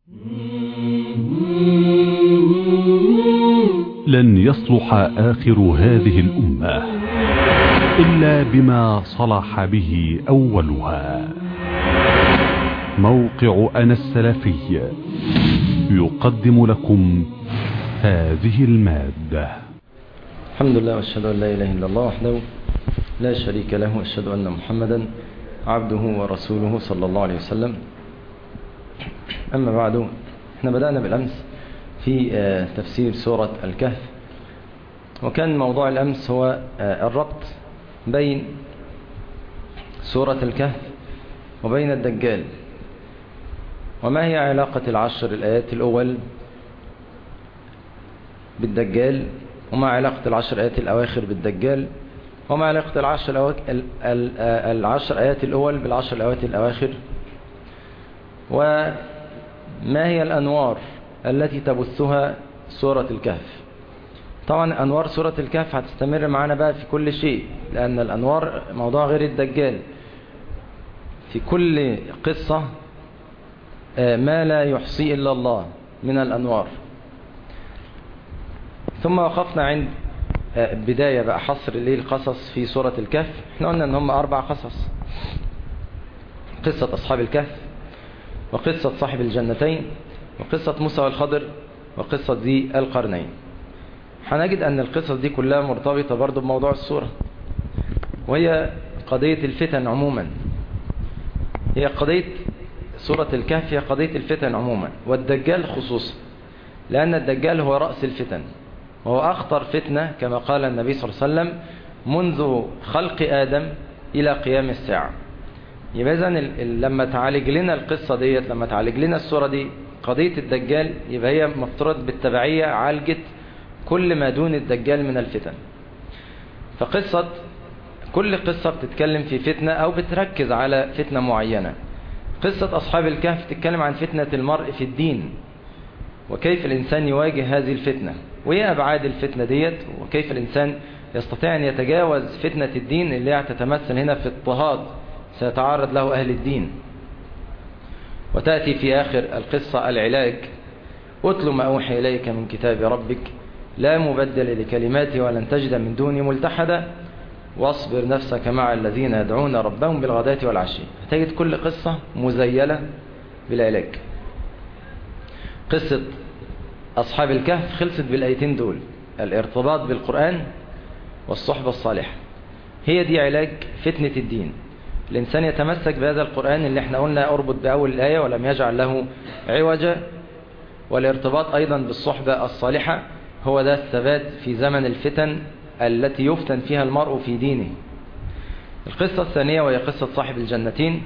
لن يصلح آخر هذه الأمة إلا بما صلح به أولها موقع أنا السلفي يقدم لكم هذه المادة الحمد لله واشهد أن لا إله إلا الله وحده لا شريك له واشهد أن محمدا عبده ورسوله صلى الله عليه وسلم أما بعد احنا بدأنا بالأمس في تفسير سورة الكهف وكان موضوع الأمس هو الربط بين سورة الكهف وبين الدجال وما هي علاقة العشر الآيات الأول بالدجال وما علاقة العشر آيات الأواخر بالدجال وما علاقة العشر, العشر آيات الأول بالعشر الآيات الأواخر وما هي الأنوار التي تبثها سورة الكهف طبعا أنوار سورة الكهف هتستمر معنا بقى في كل شيء لأن الأنوار موضوع غير الدجال في كل قصة ما لا يحصي إلا الله من الأنوار ثم وقفنا عند بداية بقى حصر ليه القصص في سورة الكهف احنا قلنا ان هم أربع قصص قصة أصحاب الكهف وقصة صاحب الجنتين وقصة موسى والخضر وقصة ذي القرنين هنجد أن القصص دي كلها مرتبطة برضو بموضوع السورة وهي قضية الفتن عموما هي قضية سورة الكهف هي قضية الفتن عموما والدجال خصوصا لأن الدجال هو رأس الفتن وهو أخطر فتنة كما قال النبي صلى الله عليه وسلم منذ خلق آدم إلى قيام الساعة يبقى إذن لما تعالج لنا القصة ديت لما تعالج لنا السورة دي قضية الدجال يبقى هي مفترض بالتبعية عالجت كل ما دون الدجال من الفتن فقصة كل قصة بتتكلم في فتنة أو بتركز على فتنة معينة قصة أصحاب الكهف تتكلم عن فتنة المرء في الدين وكيف الإنسان يواجه هذه الفتنة وإيه أبعاد الفتنة ديت وكيف الإنسان يستطيع أن يتجاوز فتنة الدين اللي هتتمثل هنا في اضطهاد سيتعرض له أهل الدين وتأتي في آخر القصة العلاج اتل ما أوحي إليك من كتاب ربك لا مبدل لكلماته ولن تجد من دوني ملتحدا واصبر نفسك مع الذين يدعون ربهم بالغداة والعشي تجد كل قصة مزيلة بالعلاج قصة أصحاب الكهف خلصت بالآيتين دول الارتباط بالقرآن والصحبة الصالحة هي دي علاج فتنة الدين الإنسان يتمسك بهذا القرآن اللي احنا قلنا أربط بأول الآية ولم يجعل له عوجا والارتباط أيضا بالصحبة الصالحة هو ده الثبات في زمن الفتن التي يفتن فيها المرء في دينه القصة الثانية وهي قصة صاحب الجنتين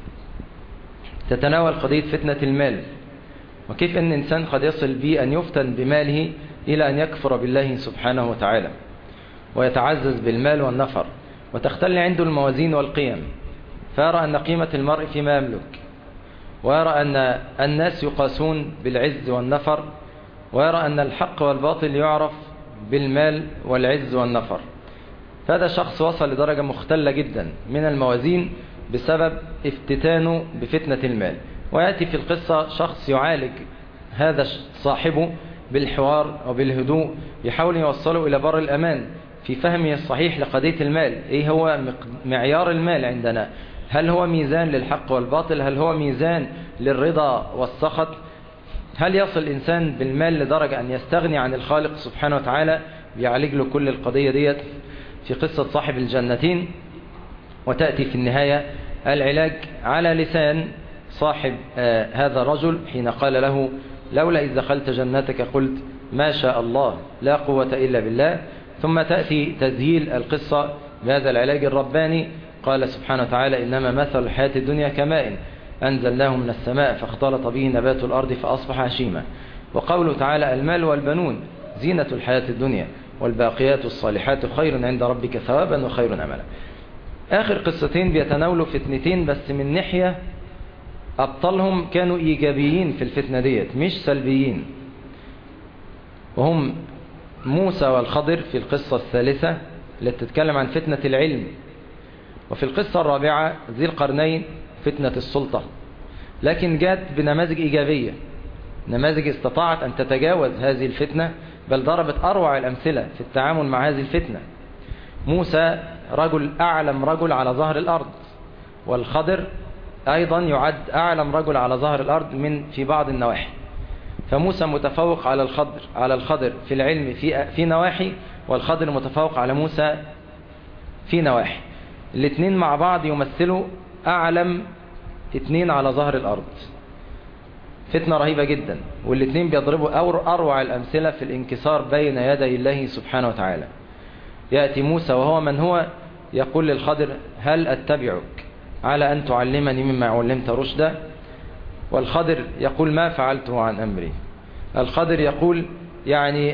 تتناول قضية فتنة المال وكيف أن الإنسان قد يصل به أن يفتن بماله إلى أن يكفر بالله سبحانه وتعالى ويتعزز بالمال والنفر وتختل عنده الموازين والقيم فيرى أن قيمة المرء فيما يملك ويرى أن الناس يقاسون بالعز والنفر ويرى أن الحق والباطل يعرف بالمال والعز والنفر فهذا شخص وصل لدرجة مختلة جدا من الموازين بسبب افتتانه بفتنة المال ويأتي في القصة شخص يعالج هذا صاحبه بالحوار وبالهدوء يحاول يوصله إلى بر الأمان في فهمه الصحيح لقضية المال إيه هو معيار المال عندنا هل هو ميزان للحق والباطل هل هو ميزان للرضا والسخط هل يصل الإنسان بالمال لدرجة أن يستغني عن الخالق سبحانه وتعالى بيعالج له كل القضية ديت في قصة صاحب الجنتين وتأتي في النهاية العلاج على لسان صاحب آه هذا الرجل حين قال له لولا إذ دخلت جنتك قلت ما شاء الله لا قوة إلا بالله ثم تأتي تزييل القصة بهذا العلاج الرباني قال سبحانه وتعالى إنما مثل الحياة الدنيا كماء أنزلناه من السماء فاختلط به نبات الأرض فأصبح هشيما وقوله تعالى المال والبنون زينة الحياة الدنيا والباقيات الصالحات خير عند ربك ثوابا وخير أملا آخر قصتين بيتناولوا فتنتين بس من ناحية أبطالهم كانوا إيجابيين في الفتنة ديت مش سلبيين وهم موسى والخضر في القصة الثالثة التي تتكلم عن فتنة العلم وفي القصة الرابعة ذي القرنين فتنة السلطة لكن جات بنماذج إيجابية نماذج استطاعت أن تتجاوز هذه الفتنة بل ضربت أروع الأمثلة في التعامل مع هذه الفتنة موسى رجل أعلم رجل على ظهر الأرض والخضر أيضا يعد أعلم رجل على ظهر الأرض من في بعض النواحي فموسى متفوق على الخضر على الخضر في العلم في في نواحي والخضر متفوق على موسى في نواحي الاثنين مع بعض يمثلوا أعلم اثنين على ظهر الأرض فتنة رهيبة جدا والاثنين بيضربوا أروع الأمثلة في الانكسار بين يدي الله سبحانه وتعالى يأتي موسى وهو من هو يقول للخضر هل أتبعك على أن تعلمني مما علمت رشدا والخضر يقول ما فعلته عن أمري الخضر يقول يعني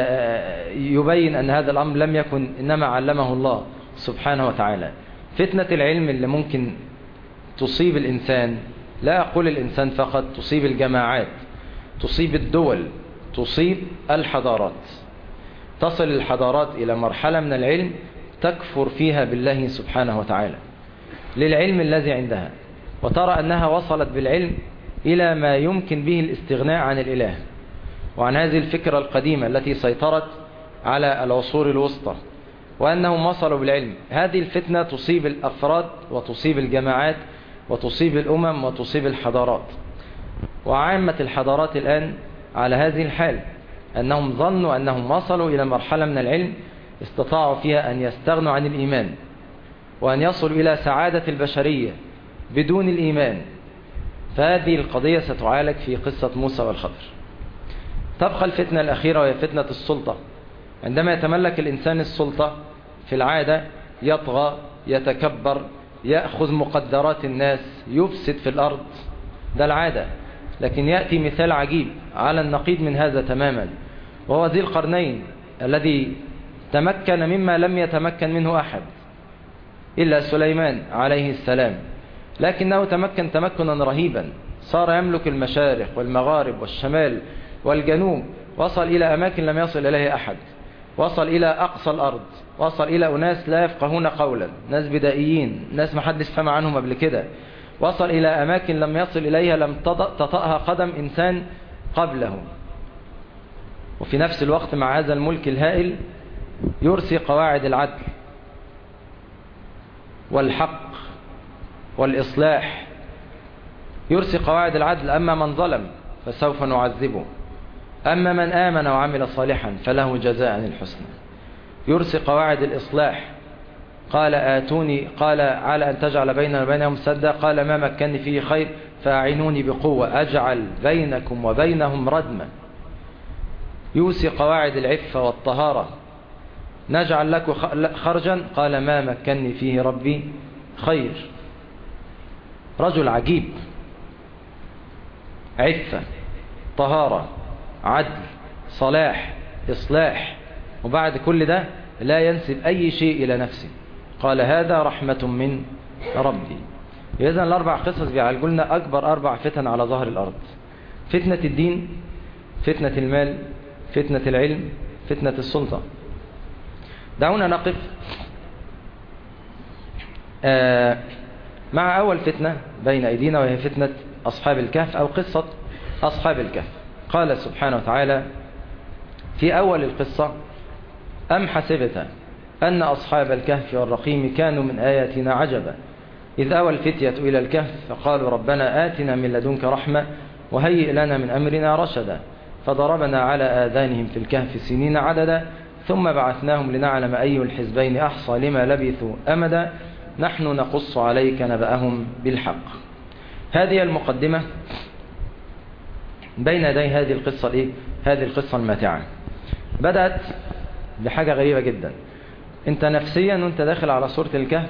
يبين أن هذا الأمر لم يكن إنما علمه الله سبحانه وتعالى فتنة العلم اللي ممكن تصيب الإنسان لا أقول الإنسان فقط تصيب الجماعات تصيب الدول تصيب الحضارات تصل الحضارات إلى مرحلة من العلم تكفر فيها بالله سبحانه وتعالى للعلم الذي عندها وترى أنها وصلت بالعلم إلى ما يمكن به الاستغناء عن الإله وعن هذه الفكرة القديمة التي سيطرت على العصور الوسطى وأنهم وصلوا بالعلم هذه الفتنة تصيب الأفراد وتصيب الجماعات وتصيب الأمم وتصيب الحضارات وعامة الحضارات الآن على هذه الحال أنهم ظنوا أنهم وصلوا إلى مرحلة من العلم استطاعوا فيها أن يستغنوا عن الإيمان وأن يصلوا إلى سعادة البشرية بدون الإيمان فهذه القضية ستعالج في قصة موسى والخضر تبقى الفتنة الأخيرة وهي فتنة السلطة عندما يتملك الإنسان السلطة في العادة يطغى يتكبر يأخذ مقدرات الناس يفسد في الأرض ده العادة لكن يأتي مثال عجيب على النقيض من هذا تماما وهو ذي القرنين الذي تمكن مما لم يتمكن منه أحد إلا سليمان عليه السلام لكنه تمكن تمكنا رهيبا صار يملك المشارق والمغارب والشمال والجنوب وصل إلى أماكن لم يصل إليه أحد وصل إلى أقصى الأرض وصل إلى أناس لا يفقهون قولا ناس بدائيين ناس ما حدش سمع عنهم قبل كده وصل إلى أماكن لم يصل إليها لم تطأها قدم إنسان قبله وفي نفس الوقت مع هذا الملك الهائل يرسي قواعد العدل والحق والإصلاح يرسي قواعد العدل أما من ظلم فسوف نعذبه أما من آمن وعمل صالحا فله جزاء الحسنى يرسي قواعد الإصلاح قال آتوني قال على أن تجعل بيننا وبينهم سدا قال ما مكني فيه خير فأعينوني بقوة أجعل بينكم وبينهم ردما يوسي قواعد العفة والطهارة نجعل لك خرجا قال ما مكني فيه ربي خير رجل عجيب عفة طهارة عدل صلاح إصلاح وبعد كل ده لا ينسب أي شيء إلى نفسه قال هذا رحمة من ربي إذن الأربع قصص بيعالجوا لنا أكبر أربع فتن على ظهر الأرض فتنة الدين فتنة المال فتنة العلم فتنة السلطة دعونا نقف آه مع أول فتنة بين أيدينا وهي فتنة أصحاب الكهف أو قصة أصحاب الكهف قال سبحانه وتعالى في أول القصة أم حسبت أن أصحاب الكهف والرقيم كانوا من آياتنا عجبا إذ أوى الفتية إلى الكهف فقالوا ربنا آتنا من لدنك رحمة وهيئ لنا من أمرنا رشدا فضربنا على آذانهم في الكهف سنين عددا ثم بعثناهم لنعلم أي الحزبين أحصى لما لبثوا أمدا نحن نقص عليك نبأهم بالحق هذه المقدمة بين يدي هذه القصة الإيه؟ هذه القصة الماتعة بدأت بحاجة غريبة جدا انت نفسيا وانت داخل على سورة الكهف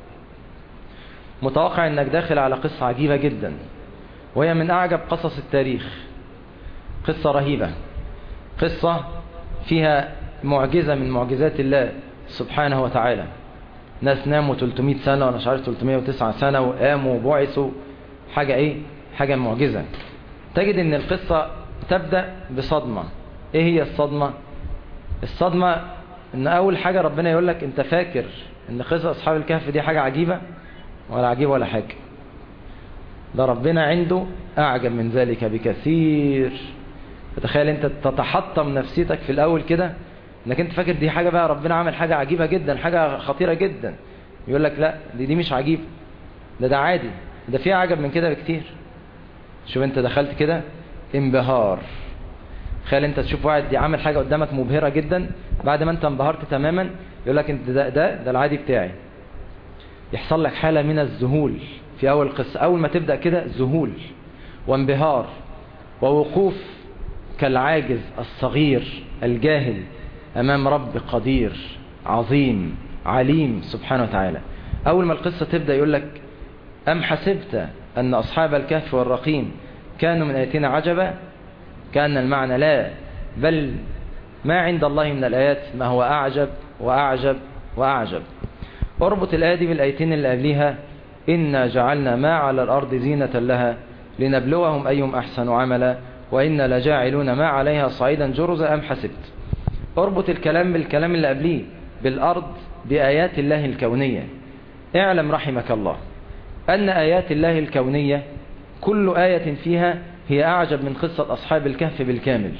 متوقع انك داخل على قصة عجيبة جدا وهي من اعجب قصص التاريخ قصة رهيبة قصة فيها معجزة من معجزات الله سبحانه وتعالى ناس ناموا 300 سنة ولا مش عارف 309 سنة وقاموا وبعثوا حاجة ايه حاجة معجزة تجد ان القصة تبدأ بصدمة ايه هي الصدمة الصدمة ان اول حاجة ربنا يقول لك انت فاكر ان قصة اصحاب الكهف دي حاجة عجيبة ولا عجيبة ولا حاجة ده ربنا عنده أعجب من ذلك بكثير فتخيل انت تتحطم نفسيتك في الأول كده انك انت فاكر دي حاجة بقى ربنا عمل حاجة عجيبة جدا حاجة خطيرة جدا يقول لك لا دي دي مش عجيب ده ده عادي ده في أعجب من كده بكتير شوف انت دخلت كده انبهار تخيل انت تشوف واحد دي عامل حاجة قدامك مبهرة جدا بعد ما انت انبهرت تماما يقول لك انت ده ده, ده العادي بتاعي يحصل لك حالة من الذهول في أول قصة أول ما تبدأ كده ذهول وانبهار ووقوف كالعاجز الصغير الجاهل أمام رب قدير عظيم عليم سبحانه وتعالى أول ما القصة تبدأ يقول لك أم حسبت أن أصحاب الكهف والرقيم كانوا من آياتنا عجبا كان المعنى لا بل ما عند الله من الآيات ما هو أعجب وأعجب وأعجب اربط الآية دي بالآيتين اللي قبليها إنا جعلنا ما على الأرض زينة لها لنبلوهم أيهم أحسن عملا وإنا لجاعلون ما عليها صعيدا جرزا أم حسبت اربط الكلام بالكلام اللي قبليه بالأرض بآيات الله الكونية اعلم رحمك الله أن آيات الله الكونية كل آية فيها هي أعجب من قصة أصحاب الكهف بالكامل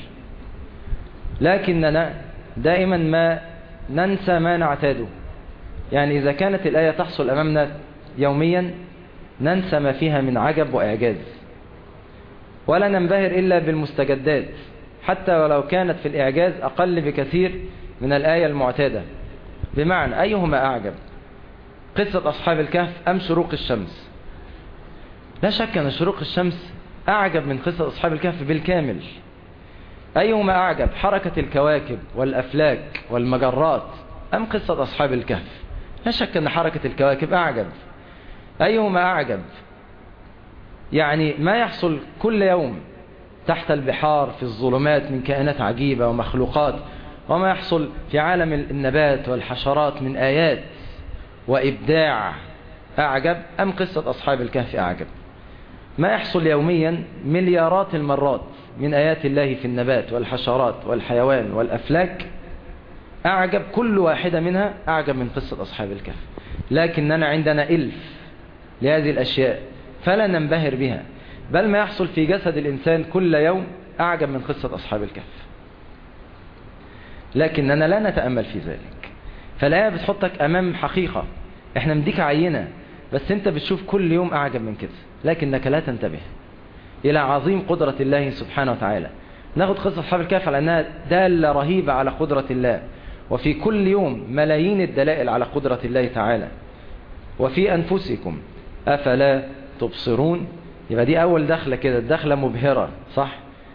لكننا دائما ما ننسى ما نعتاده يعني إذا كانت الآية تحصل أمامنا يوميا ننسى ما فيها من عجب وإعجاز ولا ننبهر إلا بالمستجدات حتى ولو كانت في الإعجاز أقل بكثير من الآية المعتادة بمعنى أيهما أعجب قصة أصحاب الكهف أم شروق الشمس لا شك أن شروق الشمس أعجب من قصة أصحاب الكهف بالكامل أيهما أعجب حركة الكواكب والأفلاك والمجرات أم قصة أصحاب الكهف لا شك أن حركة الكواكب أعجب أيهما أعجب يعني ما يحصل كل يوم تحت البحار في الظلمات من كائنات عجيبة ومخلوقات وما يحصل في عالم النبات والحشرات من آيات وإبداع أعجب أم قصة أصحاب الكهف أعجب ما يحصل يوميا مليارات المرات من آيات الله في النبات والحشرات والحيوان والأفلاك أعجب كل واحدة منها أعجب من قصة أصحاب الكهف لكننا عندنا إلف لهذه الأشياء فلا ننبهر بها بل ما يحصل في جسد الإنسان كل يوم أعجب من قصة أصحاب الكهف لكننا لا نتأمل في ذلك فالآية بتحطك أمام حقيقة احنا مديك عينة بس انت بتشوف كل يوم أعجب من كده لكنك لا تنتبه إلى عظيم قدرة الله سبحانه وتعالى ناخد قصة أصحاب الكهف على أنها دالة رهيبة على قدرة الله وفي كل يوم ملايين الدلائل على قدرة الله تعالى وفي أنفسكم أفلا تبصرون يبقى دي أول دخلة كده الدخلة مبهرة صح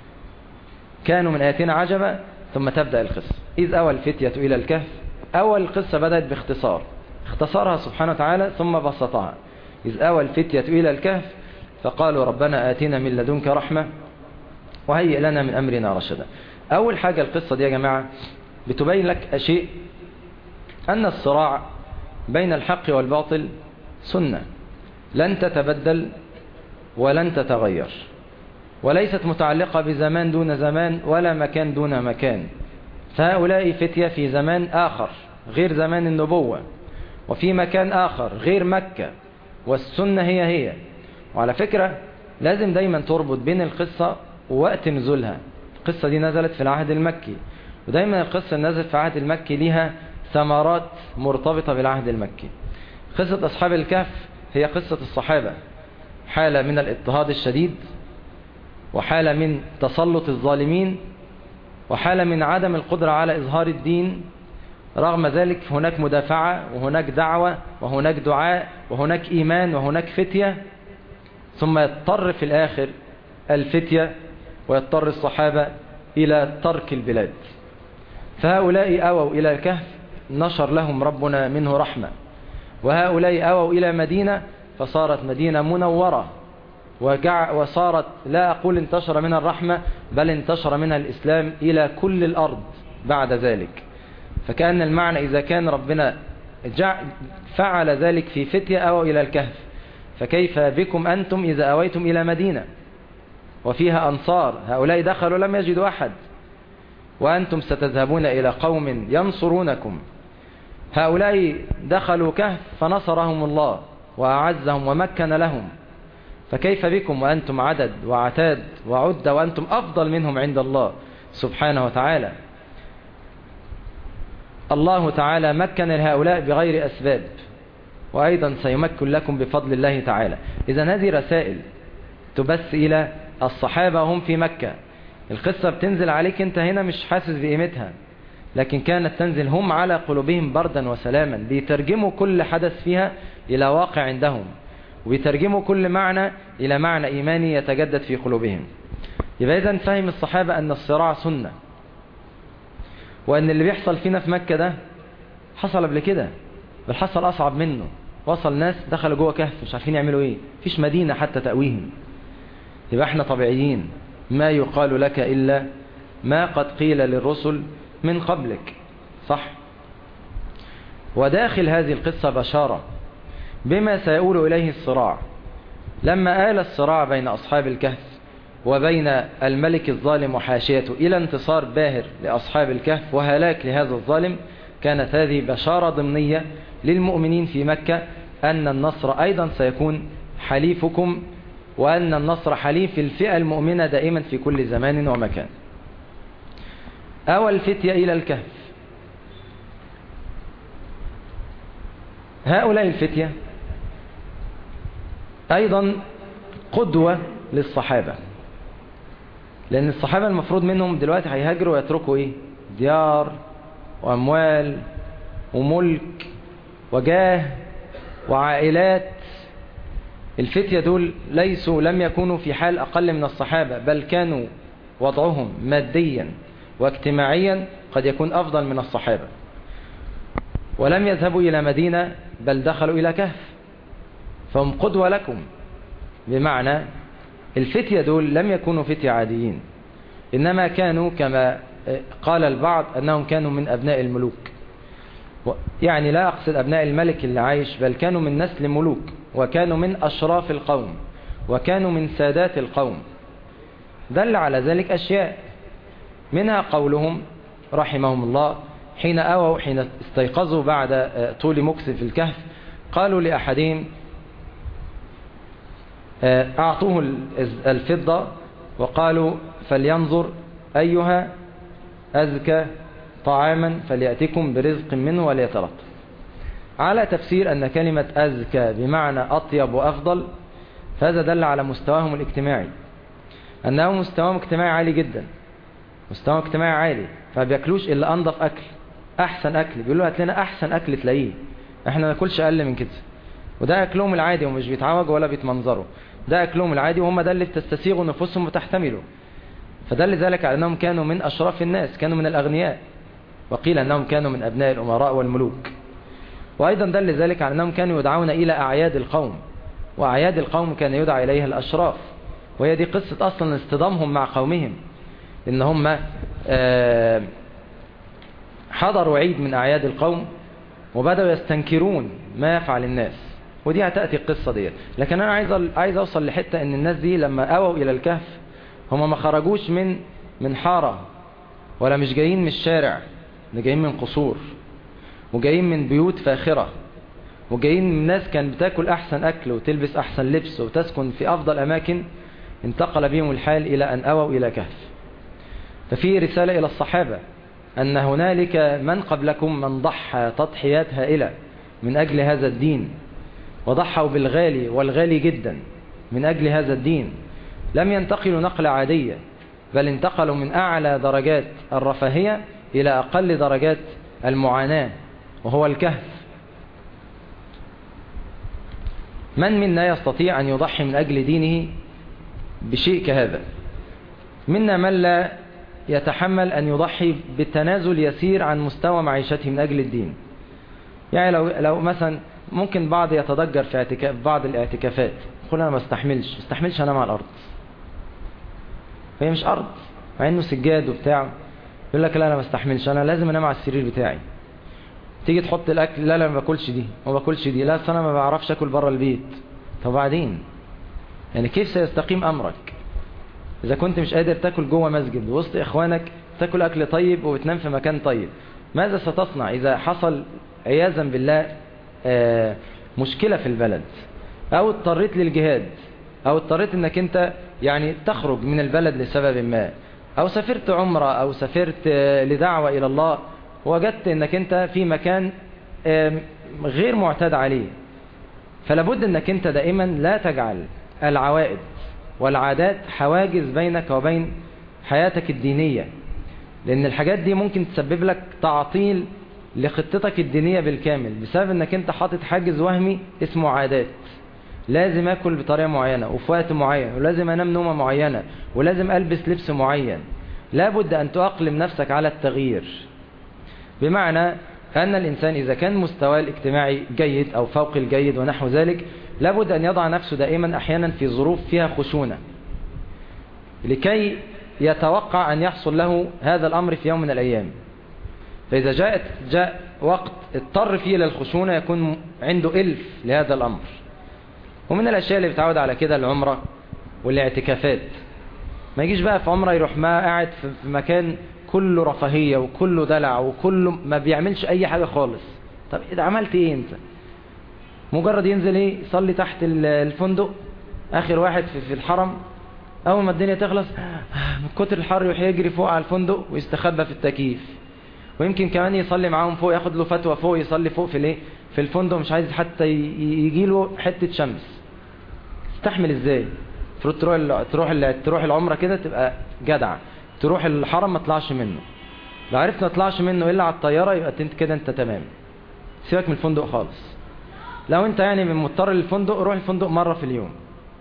كانوا من آياتنا عجبا ثم تبدأ القصة إذ أول فتية إلى الكهف أول القصة بدأت باختصار اختصرها سبحانه وتعالى ثم بسطها إذ أوى الفتية إلى الكهف فقالوا ربنا آتنا من لدنك رحمة وهيئ لنا من أمرنا رشدا أول حاجة القصة دي يا جماعة بتبين لك شيء أن الصراع بين الحق والباطل سنة لن تتبدل ولن تتغير وليست متعلقة بزمان دون زمان ولا مكان دون مكان فهؤلاء فتية في زمان آخر غير زمان النبوة وفي مكان آخر غير مكة والسنة هي هي وعلى فكرة لازم دايما تربط بين القصة ووقت نزولها القصة دي نزلت في العهد المكي ودايما القصة نزلت في العهد المكي ليها ثمرات مرتبطة بالعهد المكي قصة أصحاب الكهف هي قصة الصحابة حالة من الاضطهاد الشديد وحالة من تسلط الظالمين وحالة من عدم القدرة على إظهار الدين رغم ذلك هناك مدافعة وهناك دعوة وهناك دعاء وهناك إيمان وهناك فتية ثم يضطر في الآخر الفتية ويضطر الصحابة إلى ترك البلاد فهؤلاء أووا إلى الكهف نشر لهم ربنا منه رحمة وهؤلاء أووا إلى مدينة فصارت مدينة منورة وجع وصارت لا أقول انتشر منها الرحمة بل انتشر منها الإسلام إلى كل الأرض بعد ذلك فكأن المعنى إذا كان ربنا فعل ذلك في فتية أو إلى الكهف فكيف بكم أنتم إذا أويتم إلى مدينة وفيها أنصار هؤلاء دخلوا لم يجدوا أحد وأنتم ستذهبون إلى قوم ينصرونكم هؤلاء دخلوا كهف فنصرهم الله وأعزهم ومكن لهم فكيف بكم وأنتم عدد وعتاد وعدة وأنتم أفضل منهم عند الله سبحانه وتعالى الله تعالى مكن لهؤلاء بغير أسباب وأيضا سيمكن لكم بفضل الله تعالى إذا هذه رسائل تبث إلى الصحابة هم في مكة القصة بتنزل عليك انت هنا مش حاسس بقيمتها لكن كانت تنزل هم على قلوبهم بردا وسلاما بيترجموا كل حدث فيها إلى واقع عندهم وبيترجموا كل معنى إلى معنى إيماني يتجدد في قلوبهم يبقى إذا فهم الصحابة أن الصراع سنة وأن اللي بيحصل فينا في مكة ده حصل قبل كده بل حصل أصعب منه وصل ناس دخلوا جوه كهف مش عارفين يعملوا ايه فيش مدينة حتى تأويهم يبقى احنا طبيعيين ما يقال لك إلا ما قد قيل للرسل من قبلك صح وداخل هذه القصة بشارة بما سيؤول إليه الصراع لما آل الصراع بين أصحاب الكهف وبين الملك الظالم وحاشيته إلى انتصار باهر لأصحاب الكهف وهلاك لهذا الظالم كانت هذه بشارة ضمنية للمؤمنين في مكة أن النصر أيضا سيكون حليفكم وأن النصر حليف الفئة المؤمنة دائما في كل زمان ومكان أو الفتية إلى الكهف هؤلاء الفتية أيضا قدوة للصحابة لأن الصحابة المفروض منهم دلوقتي هيهاجروا ويتركوا إيه ديار وأموال وملك وجاه وعائلات الفتية دول ليسوا لم يكونوا في حال أقل من الصحابة بل كانوا وضعهم ماديا واجتماعيا قد يكون أفضل من الصحابة ولم يذهبوا إلى مدينة بل دخلوا إلى كهف فهم قدوة لكم بمعنى الفتية دول لم يكونوا فتية عاديين إنما كانوا كما قال البعض أنهم كانوا من أبناء الملوك يعني لا أقصد أبناء الملك اللي عايش بل كانوا من نسل ملوك وكانوا من أشراف القوم وكانوا من سادات القوم دل على ذلك أشياء منها قولهم رحمهم الله حين أووا حين استيقظوا بعد طول مكس في الكهف قالوا لأحدهم أعطوه الفضة وقالوا فلينظر أيها أزكى طعاما فليأتكم برزق منه وليتلطف على تفسير أن كلمة أزكى بمعنى أطيب وأفضل فهذا دل على مستواهم الاجتماعي أنه مستواهم اجتماعي عالي جدا مستواهم اجتماعي عالي فبياكلوش إلا أنظف أكل أحسن أكل بيقولوا هات لنا أحسن أكل تلاقيه احنا ما ناكلش أقل من كده وده أكلهم العادي ومش بيتعوجوا ولا بيتمنظروا ده أكلهم العادي وهم ده اللي بتستسيغوا نفوسهم وتحتملوا فدل ذلك على أنهم كانوا من أشراف الناس كانوا من الأغنياء وقيل أنهم كانوا من أبناء الأمراء والملوك وأيضا دل ذلك على أنهم كانوا يدعون إلى أعياد القوم وأعياد القوم كان يدعى إليها الأشراف وهي دي قصة أصلا اصطدامهم مع قومهم إن هم حضروا عيد من أعياد القوم وبدأوا يستنكرون ما يفعل الناس ودي هتأتي القصة دي لكن أنا عايز عايز أوصل لحتة إن الناس دي لما أووا إلى الكهف هم ما خرجوش من من حارة ولا مش جايين من الشارع ده جايين من قصور وجايين من بيوت فاخرة وجايين من ناس كان بتاكل أحسن أكل وتلبس أحسن لبس وتسكن في أفضل أماكن انتقل بهم الحال إلى أن أووا إلى كهف ففي رسالة إلى الصحابة أن هنالك من قبلكم من ضحى تضحيات هائلة من أجل هذا الدين وضحوا بالغالي والغالي جدا من أجل هذا الدين لم ينتقلوا نقلة عادية بل انتقلوا من أعلى درجات الرفاهية إلى أقل درجات المعاناة وهو الكهف من منا يستطيع أن يضحي من أجل دينه بشيء كهذا منا من لا يتحمل أن يضحي بالتنازل يسير عن مستوى معيشته من أجل الدين يعني لو, لو مثلا ممكن بعض يتضجر في اعتكاف بعض الاعتكافات يقول أنا ما استحملش ما استحملش أنام على الأرض فهي مش أرض مع إنه سجاد وبتاع يقول لك لا أنا ما استحملش أنا لازم أنام على السرير بتاعي تيجي تحط الأكل لا لا ما باكلش دي ما باكلش دي لا أنا ما بعرفش أكل بره البيت طب بعدين يعني كيف سيستقيم أمرك إذا كنت مش قادر تاكل جوه مسجد وسط إخوانك تاكل أكل طيب وبتنام في مكان طيب ماذا ستصنع إذا حصل عياذا بالله مشكلة في البلد أو اضطريت للجهاد او اضطريت انك انت يعني تخرج من البلد لسبب ما او سافرت عمرة او سافرت لدعوة الى الله وجدت انك انت في مكان غير معتاد عليه فلابد انك انت دائما لا تجعل العوائد والعادات حواجز بينك وبين حياتك الدينية لان الحاجات دي ممكن تسبب لك تعطيل لخطتك الدينية بالكامل بسبب انك انت حاطط حاجز وهمي اسمه عادات لازم اكل بطريقة معينة وفي وقت معين ولازم انام نومة معينة ولازم البس لبس معين لابد ان تؤقلم نفسك على التغيير بمعنى أن الإنسان إذا كان مستواه الاجتماعي جيد أو فوق الجيد ونحو ذلك لابد أن يضع نفسه دائما أحيانا في ظروف فيها خشونة لكي يتوقع أن يحصل له هذا الأمر في يوم من الأيام فإذا جاءت جاء وقت اضطر فيه إلى الخشونة يكون عنده إلف لهذا الأمر ومن الأشياء اللي بتعود على كده العمرة والاعتكافات ما يجيش بقى في عمرة يروح ما قاعد في مكان كله رفاهية وكله دلع وكله ما بيعملش أي حاجة خالص طب إذا عملت إيه أنت مجرد ينزل إيه يصلي تحت الفندق آخر واحد في, في الحرم أول ما الدنيا تخلص من كتر الحر يروح يجري فوق على الفندق ويستخبى في التكييف ويمكن كمان يصلي معاهم فوق ياخد له فتوى فوق يصلي فوق في الايه في الفندق مش عايز حتى يجي له حته شمس تستحمل ازاي المفروض تروح تروح تروح العمره كده تبقى جدع تروح الحرم ما تطلعش منه لو عرفت ما تطلعش منه الا على الطياره يبقى انت كده انت تمام سيبك من الفندق خالص لو انت يعني من مضطر للفندق روح الفندق مره في اليوم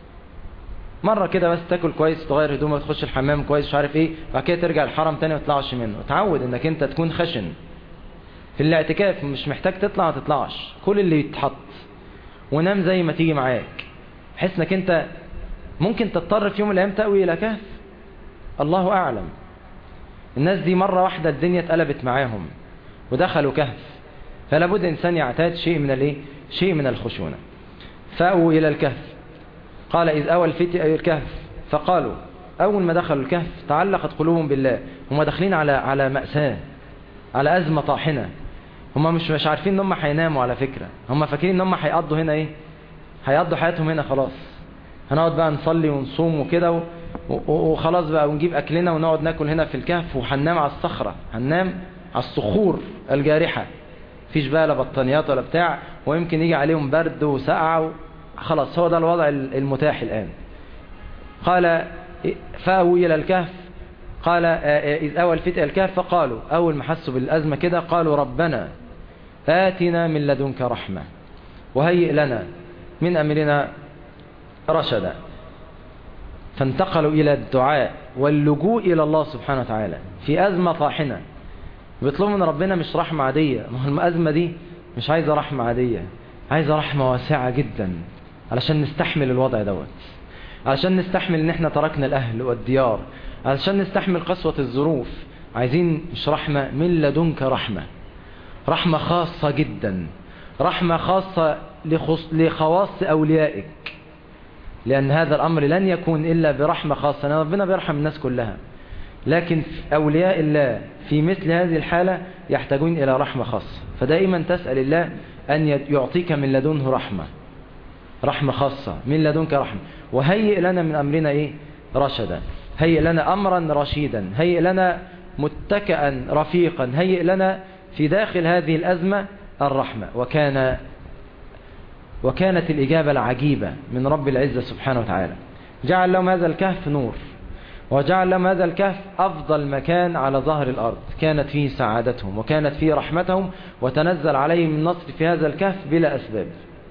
مرة كده بس تاكل كويس تغير هدومك تخش الحمام كويس مش عارف ايه بعد كده ترجع الحرم تاني ما تطلعش منه اتعود انك انت تكون خشن في الاعتكاف مش محتاج تطلع ما تطلعش كل اللي يتحط ونام زي ما تيجي معاك بحيث انك انت ممكن تضطر في يوم من الايام تأوي الى كهف الله اعلم الناس دي مرة واحدة الدنيا اتقلبت معاهم ودخلوا كهف فلا بد انسان يعتاد شيء من الايه شيء من الخشونة فأووا الى الكهف قال إذ أوى الفتية إلى الكهف فقالوا أول ما دخلوا الكهف تعلقت قلوبهم بالله هم داخلين على على مأساة على أزمة طاحنة هم مش مش عارفين ان هم هيناموا على فكرة هم فاكرين ان هم هيقضوا هنا ايه هيقضوا حياتهم هنا خلاص هنقعد بقى نصلي ونصوم وكده وخلاص بقى ونجيب أكلنا ونقعد ناكل هنا في الكهف وهننام على الصخرة هننام على الصخور الجارحة فيش بقى لا بطانيات ولا بتاع ويمكن يجي عليهم برد وسقعة خلاص هو ده الوضع المتاح الآن قال فأووا إلى الكهف قال إذ أوى الفتى الكهف فقالوا أول ما حسوا بالأزمة كده قالوا ربنا آتنا من لدنك رحمة وهيئ لنا من أمرنا رشدا فانتقلوا إلى الدعاء واللجوء إلى الله سبحانه وتعالى في أزمة طاحنة بيطلبوا من ربنا مش رحمة عادية ما هو الأزمة دي مش عايزة رحمة عادية عايزة رحمة واسعة جدا علشان نستحمل الوضع دوت علشان نستحمل ان احنا تركنا الاهل والديار علشان نستحمل قسوة الظروف عايزين مش رحمة من لدنك رحمة رحمة خاصة جدا رحمة خاصة لخص لخواص أوليائك لأن هذا الأمر لن يكون إلا برحمة خاصة لأن ربنا بيرحم الناس كلها لكن أولياء الله في مثل هذه الحالة يحتاجون إلى رحمة خاصة فدائما تسأل الله أن يعطيك من لدنه رحمة رحمة خاصة من لدنك رحمة وهيئ لنا من أمرنا إيه رشدا هيئ لنا أمرا رشيدا هيئ لنا متكئا رفيقا هيئ لنا في داخل هذه الأزمة الرحمة وكان وكانت الإجابة العجيبة من رب العزة سبحانه وتعالى جعل لهم هذا الكهف نور وجعل لهم هذا الكهف أفضل مكان على ظهر الأرض كانت فيه سعادتهم وكانت فيه رحمتهم وتنزل عليهم النصر في هذا الكهف بلا أسباب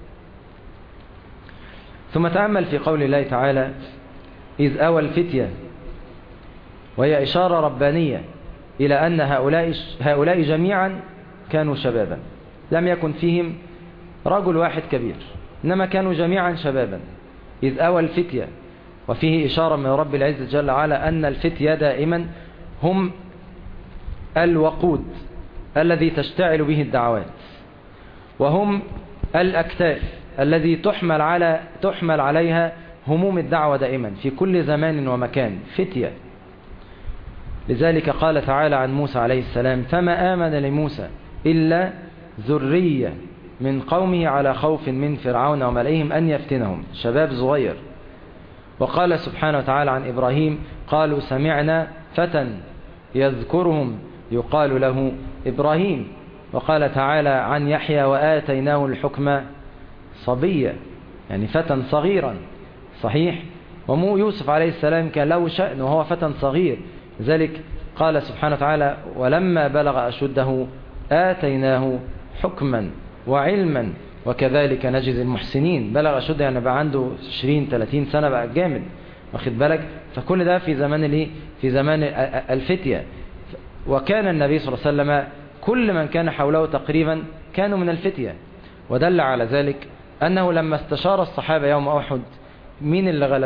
ثم تأمل في قول الله تعالى إذ أوى الفتية وهي إشارة ربانية إلى أن هؤلاء, هؤلاء جميعا كانوا شبابا لم يكن فيهم رجل واحد كبير إنما كانوا جميعا شبابا إذ أوى الفتية وفيه إشارة من رب العزة جل وعلا أن الفتية دائما هم الوقود الذي تشتعل به الدعوات وهم الأكتاف الذي تحمل على تحمل عليها هموم الدعوة دائما في كل زمان ومكان فتية لذلك قال تعالى عن موسى عليه السلام فما آمن لموسى إلا ذرية من قومه على خوف من فرعون وملئهم أن يفتنهم شباب صغير وقال سبحانه وتعالى عن إبراهيم قالوا سمعنا فتى يذكرهم يقال له إبراهيم وقال تعالى عن يحيى وآتيناه الحكم صبيا يعني فتى صغيرا صحيح ومو يوسف عليه السلام كان له شأن وهو فتى صغير لذلك قال سبحانه وتعالى ولما بلغ أشده آتيناه حكما وعلما وكذلك نجد المحسنين بلغ أشده يعني بقى عنده 20 30 سنة بقى جامد واخد بالك فكل ده في زمان الايه في زمان الفتية وكان النبي صلى الله عليه وسلم كل من كان حوله تقريبا كانوا من الفتية ودل على ذلك أنه لما استشار الصحابة يوم أحد مين اللي غلب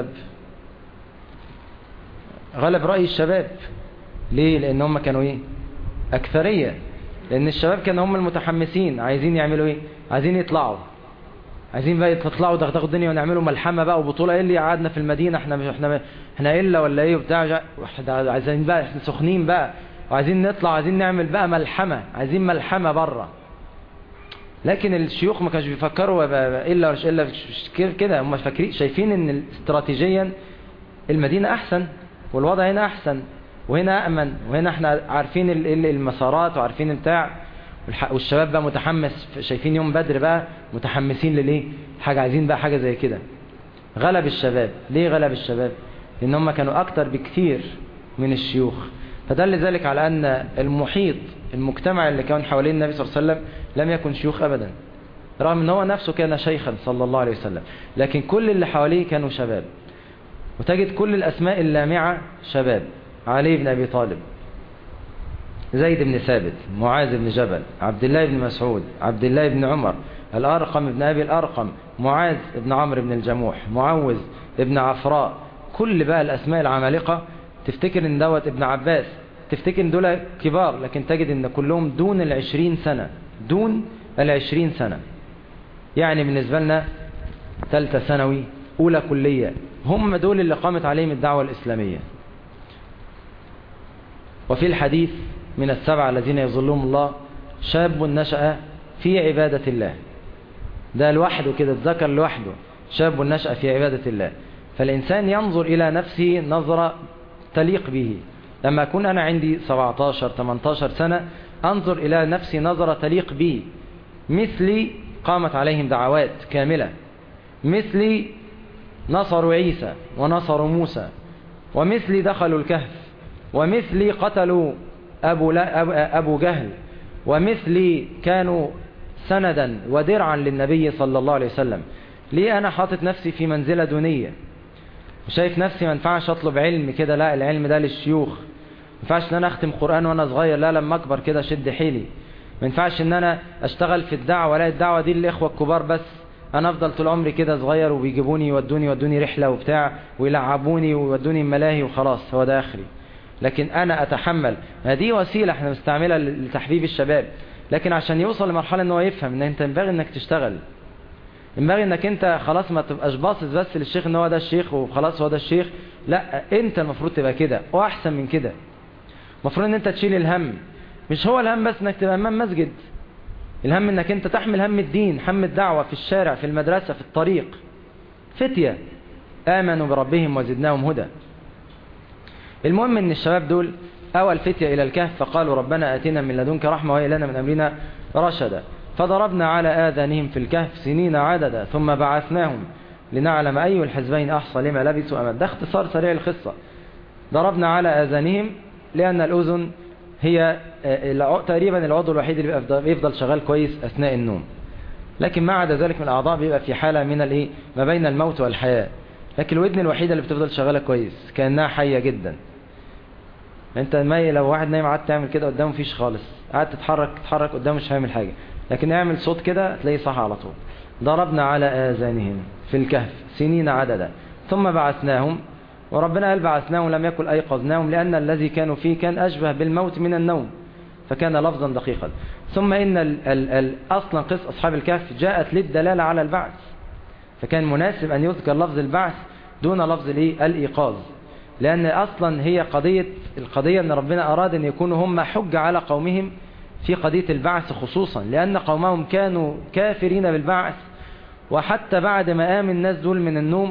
غلب رأي الشباب ليه لأن هم كانوا إيه أكثرية لأن الشباب كانوا هم المتحمسين عايزين يعملوا إيه عايزين يطلعوا عايزين بقى يطلعوا دغدغوا الدنيا ونعملوا ملحمة بقى وبطولة ايه اللي قعدنا في المدينة احنا مش احنا احنا الا ولا ايه وبتاع عايزين بقى احنا سخنين بقى وعايزين نطلع عايزين نعمل بقى ملحمة عايزين ملحمة بره لكن الشيوخ ما كانش بيفكروا الا ولا الا كده هم فاكرين شايفين ان استراتيجيا المدينة احسن والوضع هنا احسن وهنا امن وهنا احنا عارفين المسارات وعارفين بتاع والشباب بقى متحمس شايفين يوم بدر بقى متحمسين لليه حاجة عايزين بقى حاجة زي كده غلب الشباب ليه غلب الشباب لان هم كانوا اكتر بكثير من الشيوخ فدل ذلك على ان المحيط المجتمع اللي كان حوالين النبي صلى الله عليه وسلم لم يكن شيوخ ابدا رغم ان هو نفسه كان شيخا صلى الله عليه وسلم لكن كل اللي حواليه كانوا شباب وتجد كل الاسماء اللامعة شباب علي بن ابي طالب زيد بن ثابت معاذ بن جبل عبد الله بن مسعود عبد الله بن عمر الأرقم بن أبي الأرقم معاذ بن عمرو بن الجموح معوذ بن عفراء كل بقى الأسماء العمالقة تفتكر ان دوت ابن عباس تفتكر ان دول كبار لكن تجد ان كلهم دون العشرين سنة دون العشرين سنة يعني بالنسبة لنا ثالثة ثانوي أولى كلية هم دول اللي قامت عليهم الدعوة الإسلامية وفي الحديث من السبعة الذين يظلهم الله شاب نشأ في عبادة الله ده لوحده كده اتذكر لوحده شاب نشأ في عبادة الله فالإنسان ينظر إلى نفسه نظرة تليق به لما أكون أنا عندي 17 18 سنة أنظر إلى نفسي نظرة تليق بي مثلي قامت عليهم دعوات كاملة مثلي نصروا عيسى ونصروا موسى ومثلي دخلوا الكهف ومثلي قتلوا أبو, لا أبو جهل ومثلي كانوا سندا ودرعا للنبي صلى الله عليه وسلم ليه أنا حاطط نفسي في منزلة دونية وشايف نفسي ما ينفعش أطلب علم كده لا العلم ده للشيوخ ما ينفعش ان انا اختم قرآن وانا صغير لا لما اكبر كده شد حيلي ما ينفعش ان انا اشتغل في الدعوة لا الدعوة دي للاخوة الكبار بس انا افضل طول عمري كده صغير وبيجيبوني يودوني يودوني رحلة وبتاع ويلعبوني ويودوني الملاهي وخلاص هو ده اخري لكن انا اتحمل هذه وسيلة احنا بنستعملها لتحبيب الشباب لكن عشان يوصل لمرحلة ان هو يفهم ان انت ينبغي انك تشتغل ينبغي انك انت خلاص ما تبقاش باصص بس للشيخ ان هو ده الشيخ وخلاص هو ده الشيخ لا انت المفروض تبقى كده واحسن من كده المفروض ان انت تشيل الهم مش هو الهم بس انك تبقى امام مسجد الهم انك انت تحمل هم الدين هم الدعوة في الشارع في المدرسة في الطريق فتية امنوا بربهم وزدناهم هدى المهم ان الشباب دول اوى الفتية الى الكهف فقالوا ربنا اتنا من لدنك رحمة وهي لنا من امرنا رشدا فضربنا على آذانهم في الكهف سنين عددا ثم بعثناهم لنعلم أي الحزبين أحصى لما لبثوا أمد ده اختصار سريع القصة ضربنا على آذانهم لأن الأذن هي تقريبا العضو الوحيد اللي بيفضل شغال كويس أثناء النوم لكن ما عدا ذلك من الأعضاء بيبقى في حالة من الايه ما بين الموت والحياة لكن الودن الوحيدة اللي بتفضل شغالة كويس كأنها حية جدا انت ما لو واحد نايم قعدت تعمل كده قدامه فيش خالص قعدت تتحرك تتحرك قدامه مش هيعمل حاجة لكن اعمل صوت كده تلاقيه صح على طول ضربنا على آذانهم في الكهف سنين عددا ثم بعثناهم وربنا قال بعثناهم لم يكن أيقظناهم لأن الذي كانوا فيه كان أشبه بالموت من النوم فكان لفظا دقيقا ثم إن ال ال ال أصلا قصة أصحاب الكهف جاءت للدلالة على البعث فكان مناسب أن يذكر لفظ البعث دون لفظ الإيقاظ لأن أصلا هي قضية القضية أن ربنا أراد أن يكونوا هم حج على قومهم في قضية البعث خصوصا لأن قومهم كانوا كافرين بالبعث وحتى بعد ما قام الناس دول من النوم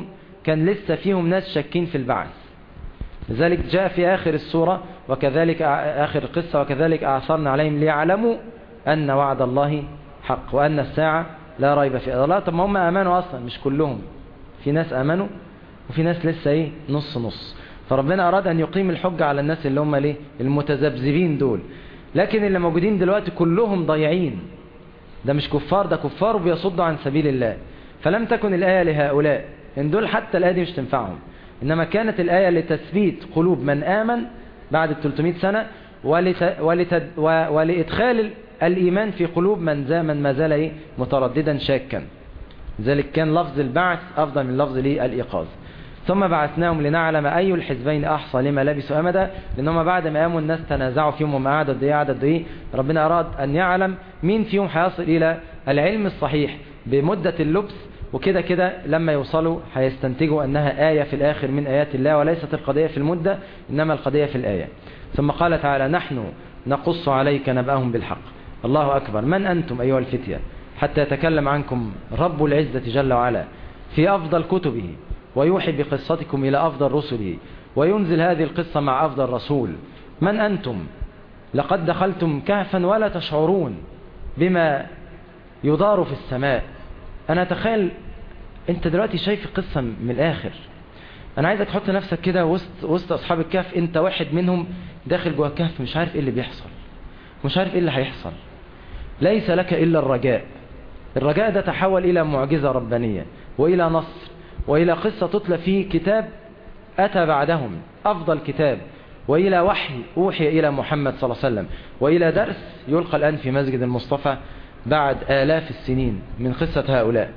كان لسه فيهم ناس شاكين في البعث لذلك جاء في آخر السورة وكذلك آخر القصة وكذلك أعثرنا عليهم ليعلموا أن وعد الله حق وأن الساعة لا ريب فيها لا طب ما هم آمنوا أصلا مش كلهم في ناس آمنوا وفي ناس لسه ايه نص نص فربنا أراد أن يقيم الحجة على الناس اللي هم ليه المتذبذبين دول لكن اللي موجودين دلوقتي كلهم ضايعين ده مش كفار ده كفار وبيصدوا عن سبيل الله فلم تكن الآية لهؤلاء إن دول حتى الآية دي مش تنفعهم إنما كانت الآية لتثبيت قلوب من آمن بعد ال 300 سنة ولت... ولت... ولإدخال الإيمان في قلوب من زا من ما زال إيه؟ مترددا شاكا ذلك كان لفظ البعث أفضل من لفظ الإيقاظ ثم بعثناهم لنعلم أي الحزبين أحصى لما لبسوا أمدا لأنهم بعد ما قاموا الناس تنازعوا فيهم وما قعدوا قد إيه قعدوا إيه ربنا أراد أن يعلم مين فيهم هيصل إلى العلم الصحيح بمدة اللبس وكده كده لما يوصلوا هيستنتجوا أنها آية في الآخر من آيات الله وليست القضية في المدة إنما القضية في الآية ثم قال تعالى نحن نقص عليك نبأهم بالحق الله أكبر من أنتم أيها الفتية حتى يتكلم عنكم رب العزة جل وعلا في أفضل كتبه ويوحي بقصتكم إلى أفضل رسله وينزل هذه القصة مع أفضل رسول من أنتم لقد دخلتم كهفا ولا تشعرون بما يدار في السماء أنا أتخيل أنت دلوقتي شايف قصة من الآخر أنا عايزك تحط نفسك كده وسط, وسط أصحاب الكهف أنت واحد منهم داخل جوه الكهف مش عارف إيه اللي بيحصل مش عارف إيه اللي هيحصل ليس لك إلا الرجاء الرجاء ده تحول إلى معجزة ربانية وإلى نصر وإلى قصة تتلى في كتاب أتى بعدهم أفضل كتاب وإلى وحي أوحي إلى محمد صلى الله عليه وسلم وإلى درس يلقى الآن في مسجد المصطفى بعد آلاف السنين من قصة هؤلاء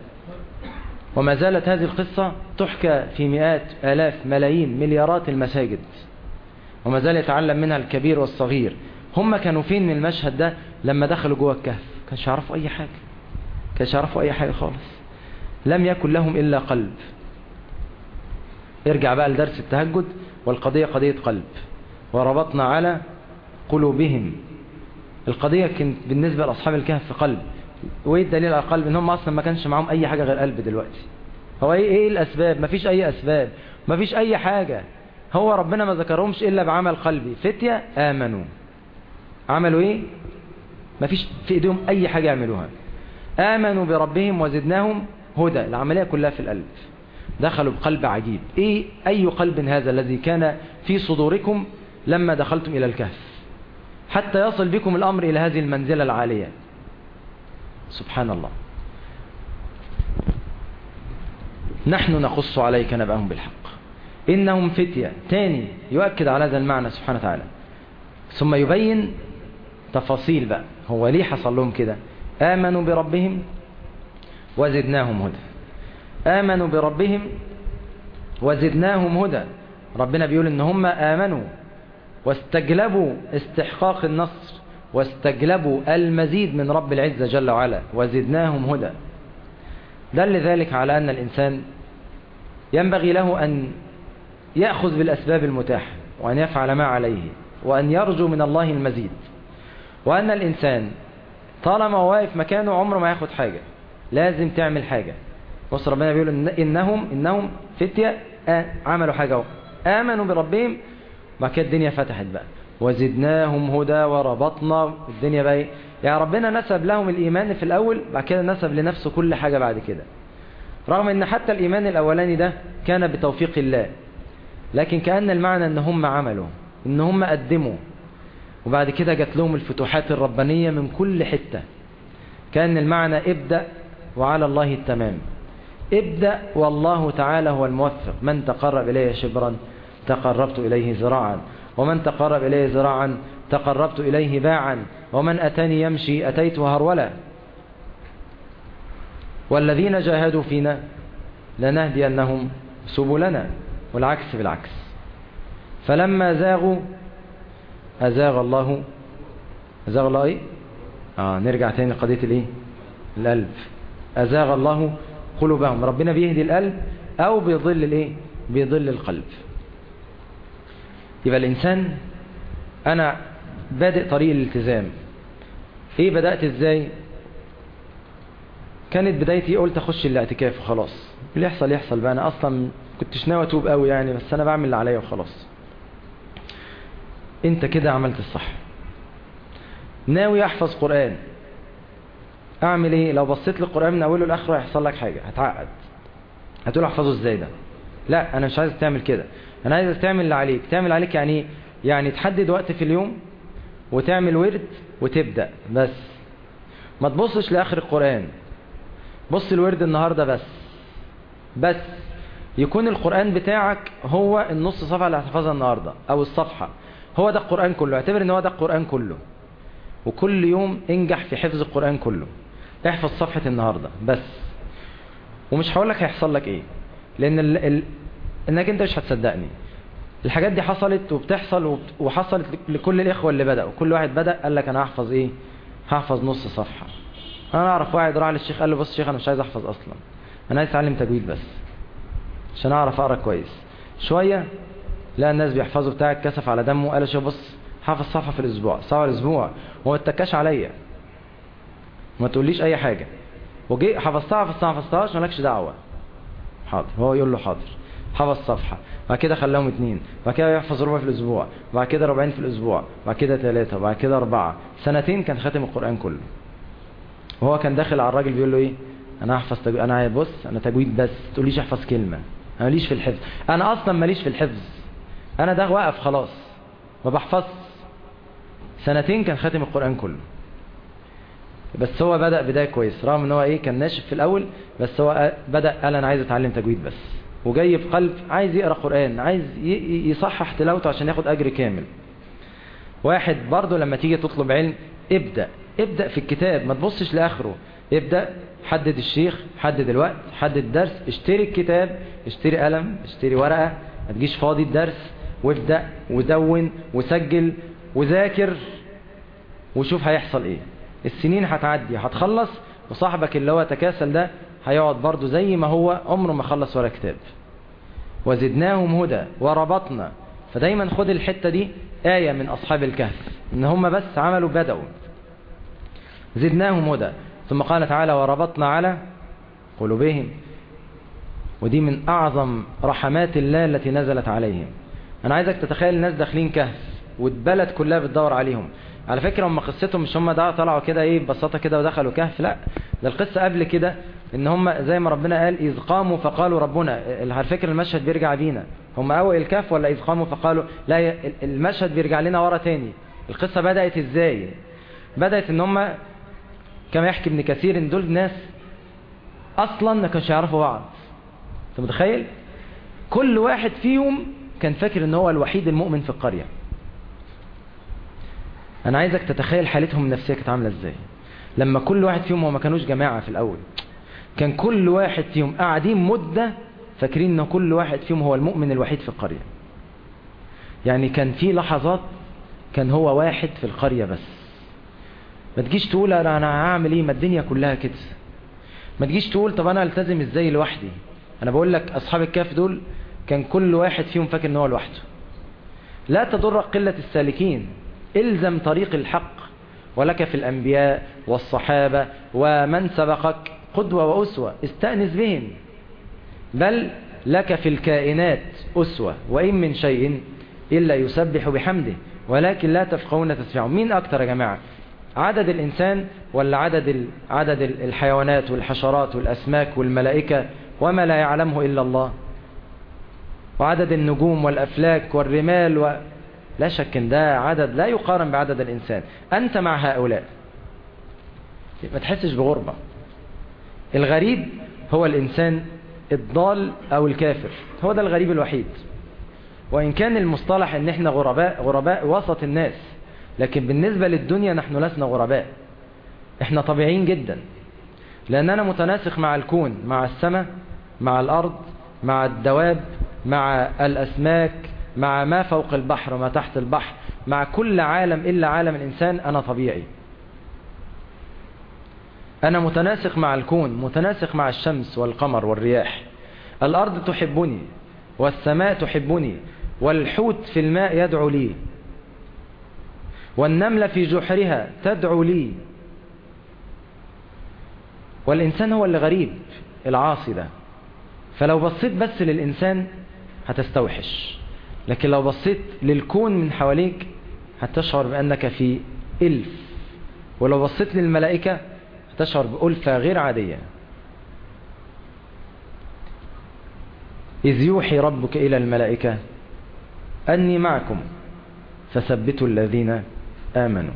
وما زالت هذه القصة تحكى في مئات آلاف ملايين مليارات المساجد وما زال يتعلم منها الكبير والصغير هم كانوا فين من المشهد ده لما دخلوا جوه الكهف كانش يعرفوا أي حاجة كانش يعرفوا أي حاجة خالص لم يكن لهم إلا قلب ارجع بقى لدرس التهجد والقضية قضية قلب وربطنا على قلوبهم القضية كانت بالنسبة لأصحاب الكهف في قلب وايه الدليل على القلب ان هم اصلا ما كانش معاهم اي حاجة غير قلب دلوقتي هو ايه ايه الاسباب مفيش اي اسباب مفيش اي حاجة هو ربنا ما ذكرهمش الا بعمل قلبي فتية امنوا عملوا ايه مفيش في ايديهم اي حاجة يعملوها امنوا بربهم وزدناهم هدى العملية كلها في القلب دخلوا بقلب عجيب ايه اي قلب هذا الذي كان في صدوركم لما دخلتم الى الكهف حتى يصل بكم الامر الى هذه المنزلة العالية سبحان الله نحن نقص عليك نبأهم بالحق إنهم فتية تاني يؤكد على هذا المعنى سبحانه وتعالى ثم يبين تفاصيل بقى هو ليه حصل لهم كده آمنوا بربهم وزدناهم هدى آمنوا بربهم وزدناهم هدى ربنا بيقول ان هم آمنوا واستجلبوا استحقاق النصر واستجلبوا المزيد من رب العزة جل وعلا وزدناهم هدى دل ذلك على أن الإنسان ينبغي له أن يأخذ بالأسباب المتاحة وأن يفعل ما عليه وأن يرجو من الله المزيد وأن الإنسان طالما واقف مكانه عمره ما ياخد حاجة لازم تعمل حاجة بص ربنا بيقول إن إنهم إنهم فتية عملوا حاجة آمنوا بربهم بعد كده الدنيا فتحت بقى وزدناهم هدى وربطنا الدنيا بقى يعني ربنا نسب لهم الإيمان في الأول بعد كده نسب لنفسه كل حاجة بعد كده رغم ان حتى الإيمان الأولاني ده كان بتوفيق الله لكن كأن المعنى ان هم عملوا ان هم قدموا وبعد كده جات لهم الفتوحات الربانية من كل حتة كان المعنى ابدأ وعلى الله التمام ابدأ والله تعالى هو الموفق من تقرب إليه شبرا تقربت إليه زراعا ومن تقرب إليه زراعا تقربت إليه باعا ومن أتاني يمشي أتيته هرولا والذين جاهدوا فينا لنهدينهم سبلنا والعكس بالعكس فلما زاغوا أزاغ الله أزاغ الله إيه آه نرجع تاني لقضية الإيه القلب أزاغ الله قلوبهم ربنا بيهدي القلب أو بيضل الإيه بيضل القلب يبقى الإنسان أنا بادئ طريق الالتزام إيه بدأت إزاي كانت بدايتي قلت أخش الاعتكاف وخلاص اللي يحصل يحصل بقى أنا أصلا كنتش ناوي اتوب قوي يعني بس انا بعمل اللي عليا وخلاص انت كده عملت الصح ناوي احفظ قرآن اعمل ايه لو بصيت للقرآن من اوله لاخره هيحصل لك حاجة هتعقد هتقول احفظه ازاي ده لا انا مش عايز تعمل كده انا عايز تعمل اللي عليك تعمل عليك يعني ايه يعني تحدد وقت في اليوم وتعمل ورد وتبدأ بس ما تبصش لاخر القرآن بص الورد النهاردة بس بس يكون القرآن بتاعك هو النص صفحة اللي هتحفظها النهاردة او الصفحة هو ده القرآن كله اعتبر ان هو ده القرآن كله وكل يوم انجح في حفظ القرآن كله احفظ صفحة النهاردة بس ومش هقول لك هيحصل لك ايه لان ال... ال... انك انت مش هتصدقني الحاجات دي حصلت وبتحصل وبت... وحصلت لكل الاخوة اللي بدأوا كل واحد بدأ قال لك انا هحفظ ايه هحفظ نص صفحة انا اعرف واحد راح للشيخ قال له بص شيخ انا مش عايز احفظ اصلا انا عايز اتعلم تجويد بس عشان اعرف اقرا كويس شوية لا الناس بيحفظوا بتاع الكسف على دمه قال شوف بص حافظ صفحة في الاسبوع صفحة الاسبوع وما اتكاش عليا ما تقوليش اي حاجة وجي حفظتها حفظتها ما حفظتهاش مالكش دعوة حاضر هو يقول له حاضر حفظ صفحة بعد كده خلاهم اتنين بعد كده يحفظ ربع في الاسبوع بعد كده ربعين في الاسبوع بعد كده ثلاثة بعد كده اربعة سنتين كان خاتم القرآن كله وهو كان داخل على الراجل بيقول له ايه انا هحفظ تجويد انا بص انا تجويد بس تقوليش احفظ كلمة انا ماليش في الحفظ انا اصلا ماليش في الحفظ انا ده واقف خلاص ما بحفظ سنتين كان خاتم القرآن كله بس هو بدأ بداية كويس رغم ان هو ايه كان ناشف في الاول بس هو بدأ قال انا عايز اتعلم تجويد بس وجاي بقلب عايز يقرأ قرآن عايز يصحح تلاوته عشان ياخد اجر كامل واحد برضه لما تيجي تطلب علم ابدأ ابدأ في الكتاب ما تبصش لاخره ابدأ حدد الشيخ حدد الوقت حدد الدرس اشتري الكتاب اشتري قلم اشتري ورقة ما تجيش فاضي الدرس وابدأ ودون وسجل وذاكر وشوف هيحصل ايه السنين هتعدي هتخلص وصاحبك اللي هو تكاسل ده هيقعد برضه زي ما هو عمره ما خلص ولا كتاب وزدناهم هدى وربطنا فدايما خد الحتة دي آية من أصحاب الكهف إن هم بس عملوا بدأوا زدناهم هدى ثم قال تعالى وربطنا على قلوبهم ودي من أعظم رحمات الله التي نزلت عليهم أنا عايزك تتخيل الناس داخلين كهف والبلد كلها بتدور عليهم على فكرة هم قصتهم مش هم ده طلعوا كده ايه ببساطة كده ودخلوا كهف لا ده القصة قبل كده ان هم زي ما ربنا قال اذ قاموا فقالوا ربنا على فكرة المشهد بيرجع بينا هم اول الكهف ولا اذ قاموا فقالوا لا المشهد بيرجع لنا ورا تاني القصة بدأت ازاي بدأت ان هم كما يحكي ابن كثير ان دول ناس اصلا ما كانش يعرفوا بعض انت متخيل كل واحد فيهم كان فاكر ان هو الوحيد المؤمن في القرية انا عايزك تتخيل حالتهم النفسية كانت عاملة ازاي لما كل واحد فيهم هو ما كانوش جماعة في الاول كان كل واحد فيهم قاعدين مدة فاكرين ان كل واحد فيهم هو المؤمن الوحيد في القرية يعني كان في لحظات كان هو واحد في القرية بس ما تجيش تقول انا هعمل ايه ما الدنيا كلها كده ما تجيش تقول طب انا التزم ازاي لوحدي انا بقول لك اصحاب الكهف دول كان كل واحد فيهم فاكر ان هو لوحده لا تضر قلة السالكين الزم طريق الحق ولك في الأنبياء والصحابة ومن سبقك قدوة وأسوة استأنس بهم بل لك في الكائنات أسوة وإن من شيء إلا يسبح بحمده ولكن لا تفقهون تسبحه مين أكتر يا جماعة عدد الإنسان ولا عدد عدد الحيوانات والحشرات والأسماك والملائكة وما لا يعلمه إلا الله وعدد النجوم والأفلاك والرمال و... لا شك ان ده عدد لا يقارن بعدد الإنسان أنت مع هؤلاء ما تحسش بغربة الغريب هو الإنسان الضال أو الكافر هو ده الغريب الوحيد وإن كان المصطلح ان احنا غرباء غرباء وسط الناس لكن بالنسبة للدنيا نحن لسنا غرباء احنا طبيعيين جدا لأننا متناسق مع الكون مع السماء مع الأرض مع الدواب مع الأسماك مع ما فوق البحر وما تحت البحر مع كل عالم إلا عالم الإنسان أنا طبيعي أنا متناسق مع الكون متناسق مع الشمس والقمر والرياح الأرض تحبني والسماء تحبني والحوت في الماء يدعو لي والنملة في جحرها تدعو لي والإنسان هو اللي غريب العاصي ده فلو بصيت بس للإنسان هتستوحش لكن لو بصيت للكون من حواليك هتشعر بأنك في إلف ولو بصيت للملائكة هتشعر بألفة غير عادية إذ يوحي ربك إلى الملائكة أني معكم فثبتوا الذين آمنوا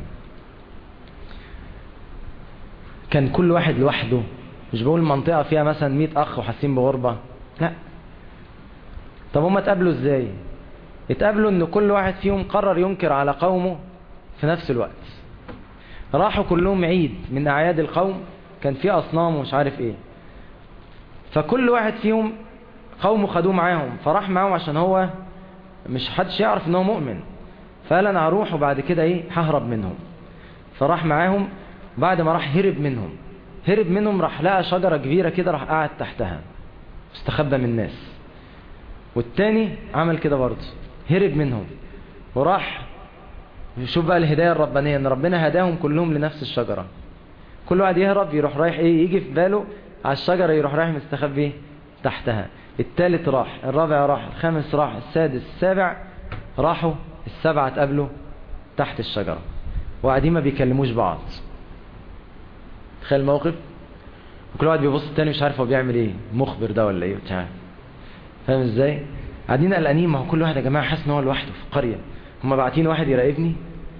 كان كل واحد لوحده مش بقول منطقة فيها مثلا 100 أخ وحاسين بغربة لا طب هم اتقابلوا ازاي اتقابلوا ان كل واحد فيهم قرر ينكر على قومه في نفس الوقت راحوا كلهم عيد من اعياد القوم كان فيه اصنام ومش عارف ايه فكل واحد فيهم قومه خدوه معاهم فراح معاهم عشان هو مش حدش يعرف ان هو مؤمن فقال انا هروح وبعد كده ايه ههرب منهم فراح معاهم بعد ما راح هرب منهم هرب منهم راح لقى شجرة كبيرة كده راح قاعد تحتها استخبى من الناس والتاني عمل كده برضه هرب منهم وراح شوف بقى الهداية الربانية ان ربنا هداهم كلهم لنفس الشجرة كل واحد يهرب يروح رايح ايه يجي في باله على الشجرة يروح رايح مستخبي تحتها التالت راح الرابع راح الخامس راح السادس السابع راحوا السبعة اتقابلوا تحت الشجرة وقاعدين ما بيكلموش بعض تخيل الموقف وكل واحد بيبص التاني مش عارف هو بيعمل ايه مخبر ده ولا ايه بتاع فاهم ازاي قاعدين قلقانين ما هو كل واحد يا جماعه حاسس ان هو لوحده في القريه هم باعتين واحد يراقبني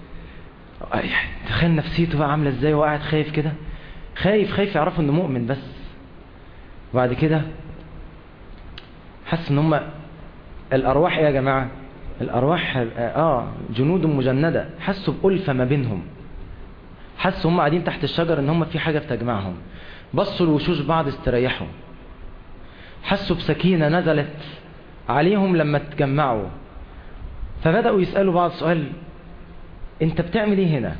تخيل نفسيته بقى عامله ازاي وقاعد خايف كده خايف خايف يعرفوا انه مؤمن بس وبعد كده حس ان هم الارواح ايه يا جماعه الارواح اه جنود مجنده حسوا بألفة ما بينهم حسوا هم قاعدين تحت الشجر ان هم في حاجه بتجمعهم بصوا لوشوش بعض استريحوا حسوا بسكينه نزلت عليهم لما تجمعوا فبدأوا يسألوا بعض سؤال انت بتعمل ايه هنا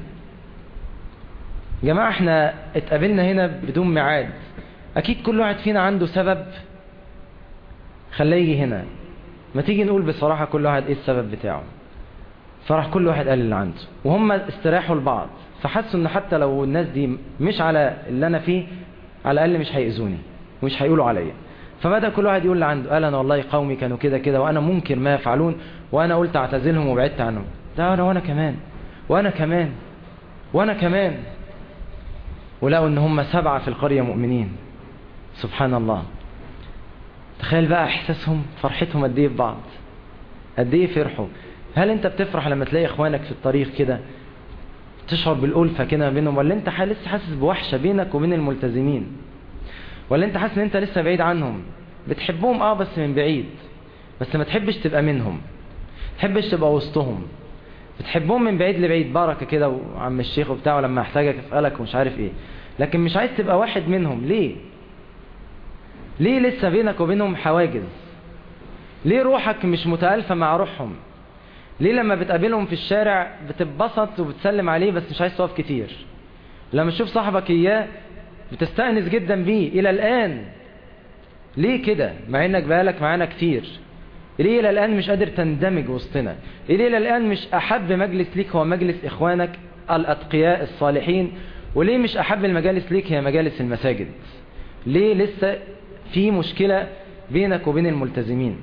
جماعة احنا اتقابلنا هنا بدون ميعاد اكيد كل واحد فينا عنده سبب خلاه يجي هنا ما تيجي نقول بصراحة كل واحد ايه السبب بتاعه فراح كل واحد قال اللي عنده وهم استراحوا لبعض فحسوا ان حتى لو الناس دي مش على اللي انا فيه على الاقل مش هيأذوني ومش هيقولوا عليا فبدأ كل واحد يقول اللي عنده قال انا والله قومي كانوا كده كده وانا منكر ما يفعلون وانا قلت اعتزلهم وبعدت عنهم ده انا وانا كمان وانا كمان وانا كمان ولقوا ان هم سبعة في القرية مؤمنين سبحان الله تخيل بقى احساسهم فرحتهم قد ايه في بعض قد ايه فرحوا هل انت بتفرح لما تلاقي اخوانك في الطريق كده تشعر بالألفة كده بينهم ولا انت لسه حاسس بوحشة بينك وبين الملتزمين ولا انت حاسس ان انت لسه بعيد عنهم بتحبهم اه بس من بعيد بس ما تحبش تبقى منهم تحبش تبقى وسطهم بتحبهم من بعيد لبعيد بركة كده وعم الشيخ وبتاعه لما احتاجك اسألك ومش عارف ايه لكن مش عايز تبقى واحد منهم ليه ليه لسه بينك وبينهم حواجز ليه روحك مش متألفة مع روحهم ليه لما بتقابلهم في الشارع بتتبسط وبتسلم عليه بس مش عايز تقف كتير لما تشوف صاحبك اياه بتستأنس جدا بيه الى الان ليه كده مع انك بقالك معانا كتير ليه الى الان مش قادر تندمج وسطنا ليه الى الان مش احب مجلس ليك هو مجلس اخوانك الاتقياء الصالحين وليه مش احب المجالس ليك هي مجالس المساجد ليه لسه في مشكلة بينك وبين الملتزمين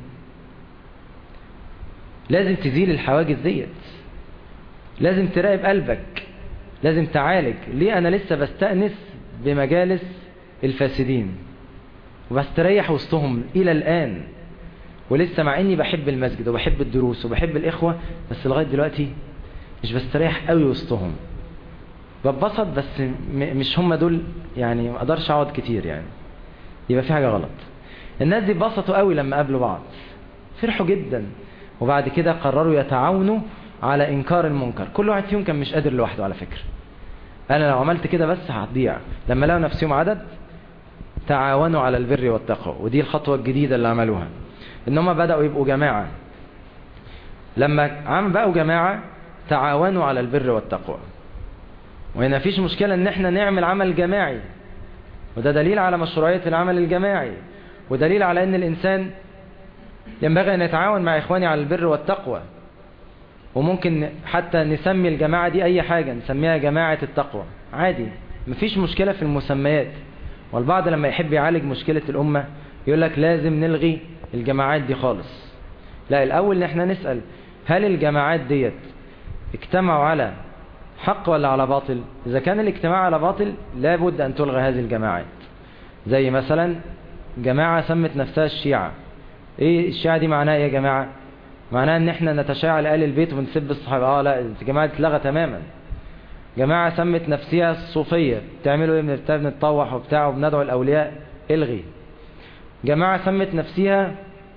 لازم تزيل الحواجز ديت لازم تراقب قلبك لازم تعالج ليه انا لسه بستأنس بمجالس الفاسدين وبستريح وسطهم الى الان ولسه مع اني بحب المسجد وبحب الدروس وبحب الاخوة بس لغاية دلوقتي مش بستريح قوي وسطهم ببسط بس مش هم دول يعني ما اقدرش اقعد كتير يعني يبقى في حاجة غلط الناس دي بسطوا قوي لما قابلوا بعض فرحوا جدا وبعد كده قرروا يتعاونوا على انكار المنكر كل واحد فيهم كان مش قادر لوحده على فكرة انا لو عملت كده بس هتضيع لما لقوا نفسهم عدد تعاونوا على البر والتقوى ودي الخطوة الجديدة اللي عملوها ان هم بدأوا يبقوا جماعة لما عم بقوا جماعة تعاونوا على البر والتقوى وهنا فيش مشكلة ان احنا نعمل عمل جماعي وده دليل على مشروعية العمل الجماعي ودليل على ان الانسان ينبغي ان يتعاون مع اخواني على البر والتقوى وممكن حتى نسمي الجماعة دي اي حاجة نسميها جماعة التقوى عادي مفيش مشكلة في المسميات والبعض لما يحب يعالج مشكلة الامة يقول لك لازم نلغي الجماعات دي خالص لا الأول ان احنا نسأل هل الجماعات ديت اجتمعوا على حق ولا على باطل إذا كان الاجتماع على باطل لابد أن تلغى هذه الجماعات زي مثلا جماعة سمت نفسها الشيعة ايه الشيعة دي معناها ايه يا جماعة معناها ان احنا نتشاعل آل البيت ونسب الصحابة اه لا الجماعة اتلغى تماما جماعة سمت نفسها الصوفية بتعملوا ايه بنتطوح وبتاع وبندعو الاولياء الغي جماعة سمت نفسها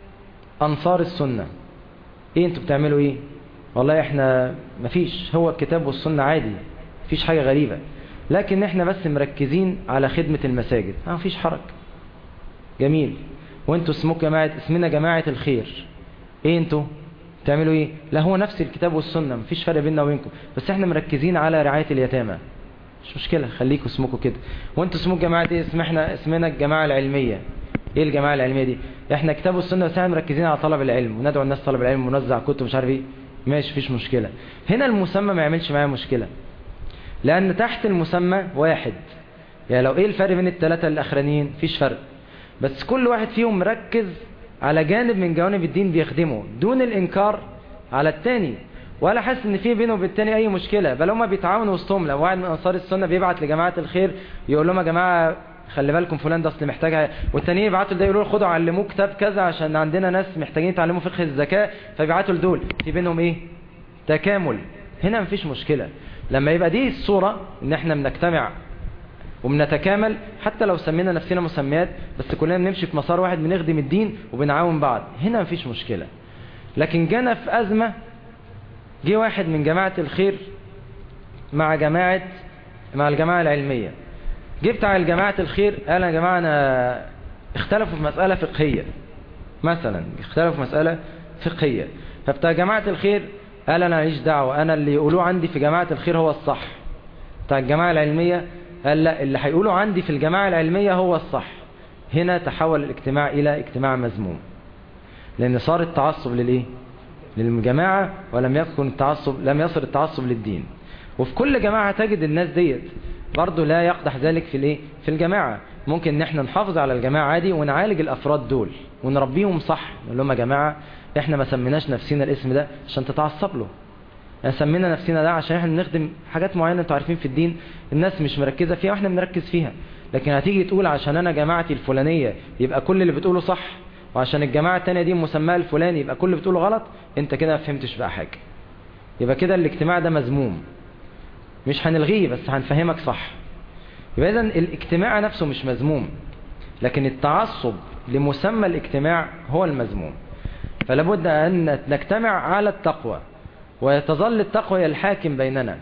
انصار السنة ايه انتوا بتعملوا ايه والله احنا مفيش هو الكتاب والسنة عادي مفيش حاجة غريبة لكن احنا بس مركزين على خدمة المساجد اه مفيش حرج جميل وانتوا اسمكم جماعة اسمنا جماعة الخير ايه انتوا تعملوا ايه لا هو نفس الكتاب والسنة مفيش فرق بيننا وبينكم بس احنا مركزين على رعاية اليتامى مش مشكلة خليكم اسمكم كده وانتوا اسمكم جماعة ايه اسم احنا اسمنا الجماعة العلمية ايه الجماعة العلمية دي احنا كتاب والسنة بس احنا مركزين على طلب العلم وندعو الناس طلب العلم ونوزع كتب مش عارف ايه ماشي مفيش مشكلة هنا المسمى ما يعملش معايا مشكلة لان تحت المسمى واحد يعني لو ايه الفرق بين الثلاثة الاخرانيين مفيش فرق بس كل واحد فيهم مركز على جانب من جوانب الدين بيخدمه دون الانكار على التاني ولا حاسس ان في بينه وبين التاني اي مشكلة بل هما بيتعاونوا وسطهم لو واحد من انصار السنة بيبعت لجماعة الخير يقول لهم يا جماعة خلي بالكم فلان ده اصل محتاجها والتانيين يبعتوا لده يقولوا له خدوا علموه كتاب كذا عشان عندنا ناس محتاجين يتعلموا فقه الزكاة فبيبعتوا لدول في بينهم ايه تكامل هنا مفيش مشكلة لما يبقى دي الصورة ان احنا بنجتمع وبنتكامل حتى لو سمينا نفسنا مسميات بس كلنا بنمشي في مسار واحد بنخدم الدين وبنعاون بعض هنا مفيش مشكلة لكن جانا في أزمة جه واحد من جماعة الخير مع جماعة مع الجماعة العلمية جه بتاع الجماعة الخير قال يا جماعة أنا اختلفوا في مسألة فقهية مثلا اختلفوا في مسألة فقهية فبتاع جماعة الخير قال أنا ماليش دعوة أنا اللي يقولوه عندي في جماعة الخير هو الصح بتاع الجماعة العلمية قال لا اللي هيقولوا عندي في الجماعة العلمية هو الصح هنا تحول الاجتماع إلى اجتماع مذموم لأن صار التعصب للإيه للجماعة ولم يكن التعصب لم يصل التعصب للدين وفي كل جماعة تجد الناس ديت برضه لا يقدح ذلك في الايه في الجماعة ممكن ان احنا نحافظ على الجماعة عادي ونعالج الافراد دول ونربيهم صح نقول لهم يا جماعة احنا ما سميناش نفسنا الاسم ده عشان تتعصب له يعني سمينا نفسنا ده عشان احنا بنخدم حاجات معينة انتوا عارفين في الدين الناس مش مركزة فيها واحنا بنركز فيها لكن هتيجي تقول عشان انا جماعتي الفلانية يبقى كل اللي بتقوله صح وعشان الجماعة التانية دي مسماها الفلاني يبقى كل اللي بتقوله غلط انت كده ما فهمتش بقى حاجة يبقى كده الاجتماع ده مذموم مش هنلغيه بس هنفهمك صح يبقى اذا الاجتماع نفسه مش مذموم لكن التعصب لمسمى الاجتماع هو المذموم فلا بد أن نجتمع على التقوى ويتظل التقوى هي الحاكم بيننا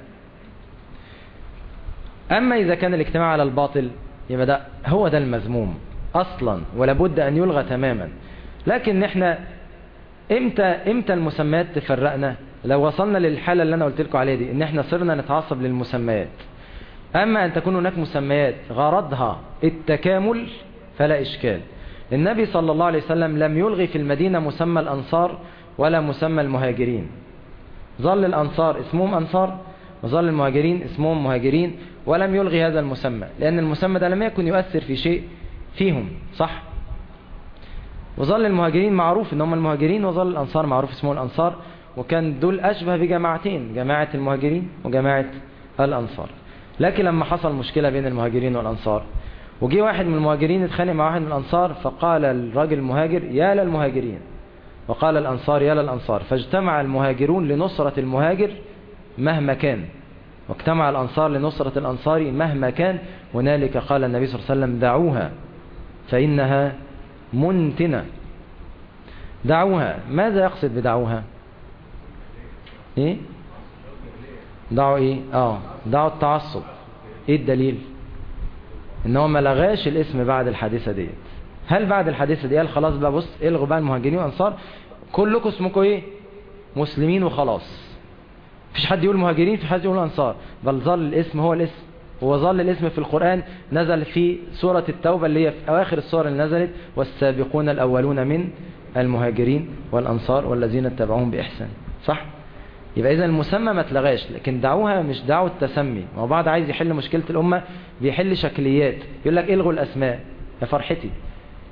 أما إذا كان الاجتماع على الباطل يبقى ده هو ده المذموم أصلا ولا بد أن يلغى تماما لكن احنا امتى امتى المسميات تفرقنا لو وصلنا للحالة اللي أنا قلت لكم عليها دي ان احنا صرنا نتعصب للمسميات أما أن تكون هناك مسميات غرضها التكامل فلا إشكال النبي صلى الله عليه وسلم لم يلغي في المدينة مسمى الأنصار ولا مسمى المهاجرين ظل الأنصار اسمهم أنصار وظل المهاجرين اسمهم مهاجرين ولم يلغي هذا المسمى لأن المسمى ده لم يكن يؤثر في شيء فيهم صح وظل المهاجرين معروف ان هم المهاجرين وظل الأنصار معروف اسمه الأنصار وكان دول أشبه بجماعتين جماعة المهاجرين وجماعة الأنصار لكن لما حصل مشكلة بين المهاجرين والأنصار وجي واحد من المهاجرين اتخانق مع واحد من الأنصار فقال الراجل المهاجر يا للمهاجرين وقال الأنصار يا للأنصار فاجتمع المهاجرون لنصرة المهاجر مهما كان واجتمع الأنصار لنصرة الأنصار مهما كان هنالك قال النبي صلى الله عليه وسلم دعوها فإنها منتنة دعوها ماذا يقصد بدعوها ايه دعوا ايه اه دعوا التعصب ايه الدليل ان هو ما لغاش الاسم بعد الحادثة ديت هل بعد الحادثة دي قال خلاص بقى بص الغوا بقى المهاجرين والانصار كلكم اسمكم ايه مسلمين وخلاص مفيش حد يقول مهاجرين في حد يقول انصار بل ظل الاسم هو الاسم وظل الاسم في القرآن نزل في سورة التوبة اللي هي في أواخر السورة اللي نزلت والسابقون الأولون من المهاجرين والأنصار والذين اتبعوهم بإحسان صح؟ يبقى إذا المسمى ما اتلغاش لكن دعوها مش دعوة تسمي ما بعض عايز يحل مشكلة الأمة بيحل شكليات يقول لك الغوا الأسماء يا فرحتي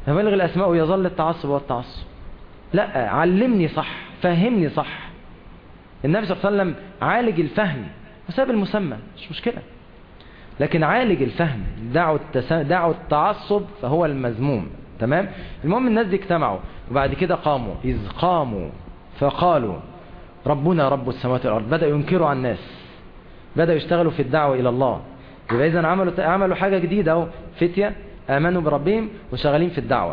أبلغ الأسماء ويظل التعصب والتعصب لا علمني صح فهمني صح النبي صلى الله عليه وسلم عالج الفهم وساب المسمى مش مشكلة لكن عالج الفهم دعوا, التس... دعوا التعصب فهو المذموم تمام المهم الناس دي اجتمعوا وبعد كده قاموا إذ قاموا فقالوا ربنا رب السماوات والأرض بدأوا ينكروا على الناس بدأوا يشتغلوا في الدعوة إلى الله يبقى إذا عملوا عملوا حاجة جديدة اهو فتية آمنوا بربهم وشغالين في الدعوة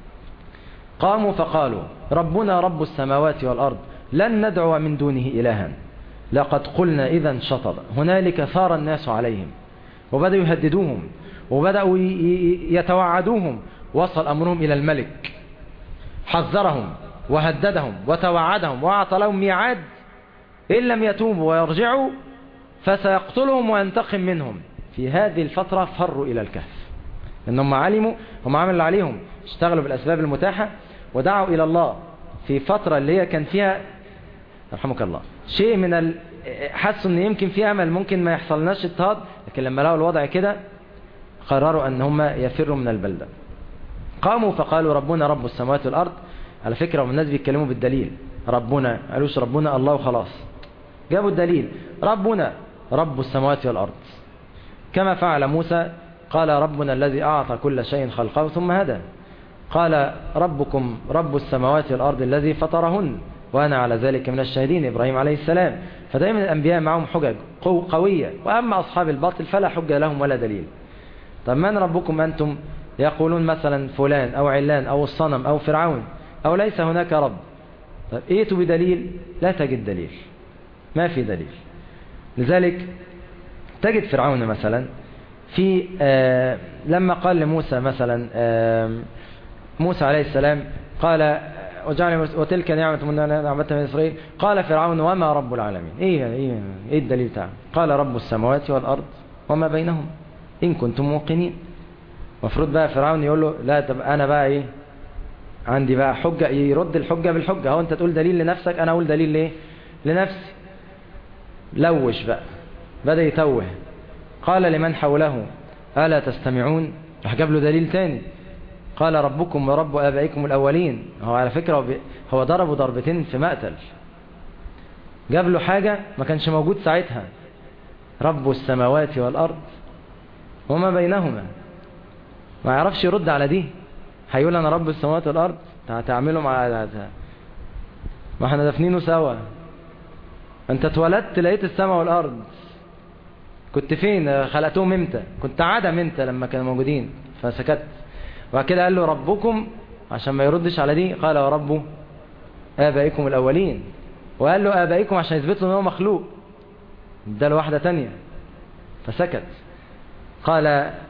قاموا فقالوا ربنا رب السماوات والأرض لن ندعو من دونه إلها لقد قلنا إذا شطب هنالك ثار الناس عليهم وبدأوا يهددوهم وبدأوا يتوعدوهم وصل أمرهم إلى الملك حذرهم وهددهم وتوعدهم وأعطى لهم ميعاد إن لم يتوبوا ويرجعوا فسيقتلهم وينتقم منهم في هذه الفترة فروا إلى الكهف إنهم علموا هم عملوا اللي عليهم اشتغلوا بالأسباب المتاحة ودعوا إلى الله في فترة اللي هي كان فيها رحمك الله شيء من ال... حسوا ان يمكن في امل ممكن ما يحصلناش اضطهاد لكن لما لقوا الوضع كده قرروا ان هم يفروا من البلدة قاموا فقالوا ربنا رب السماوات والارض على فكرة الناس بيتكلموا بالدليل ربنا قالوش ربنا الله وخلاص جابوا الدليل ربنا رب السماوات والارض كما فعل موسى قال ربنا الذي اعطى كل شيء خلقه ثم هدى قال ربكم رب السماوات والارض الذي فطرهن وأنا على ذلك من الشاهدين إبراهيم عليه السلام فدائما الأنبياء معهم حجج قوية وأما أصحاب الباطل فلا حجة لهم ولا دليل طب من ربكم أنتم يقولون مثلا فلان أو علان أو الصنم أو فرعون أو ليس هناك رب طب إيتوا بدليل لا تجد دليل ما في دليل لذلك تجد فرعون مثلا في آه لما قال لموسى مثلا آه موسى عليه السلام قال وجعل وتلك نعمة من نعمتها من إسرائيل قال فرعون وما رب العالمين إيه, إيه, إيه الدليل بتاعه قال رب السماوات والأرض وما بينهم إن كنتم موقنين مفروض بقى فرعون يقول له لا طب أنا بقى إيه عندي بقى حجة يرد الحجة بالحجة هو أنت تقول دليل لنفسك أنا أقول دليل ليه لنفسي لوش بقى بدأ يتوه قال لمن حوله ألا تستمعون راح جاب له دليل تاني قال ربكم ورب آبائكم الأولين هو على فكرة هو ضربه ضربتين في مقتل جاب له حاجة ما كانش موجود ساعتها رب السماوات والأرض وما بينهما ما يعرفش يرد على دي هيقول أنا رب السماوات والأرض هتعمله مع ما احنا دفنينه سوا انت اتولدت لقيت السماء والأرض كنت فين خلقتهم امتى كنت عدم امتى لما كانوا موجودين فسكت وبعد كده قال له ربكم عشان ما يردش على دي قال ورب آبائكم الأولين وقال له آبائكم عشان يثبت له ان هو مخلوق ده له واحدة تانية فسكت قال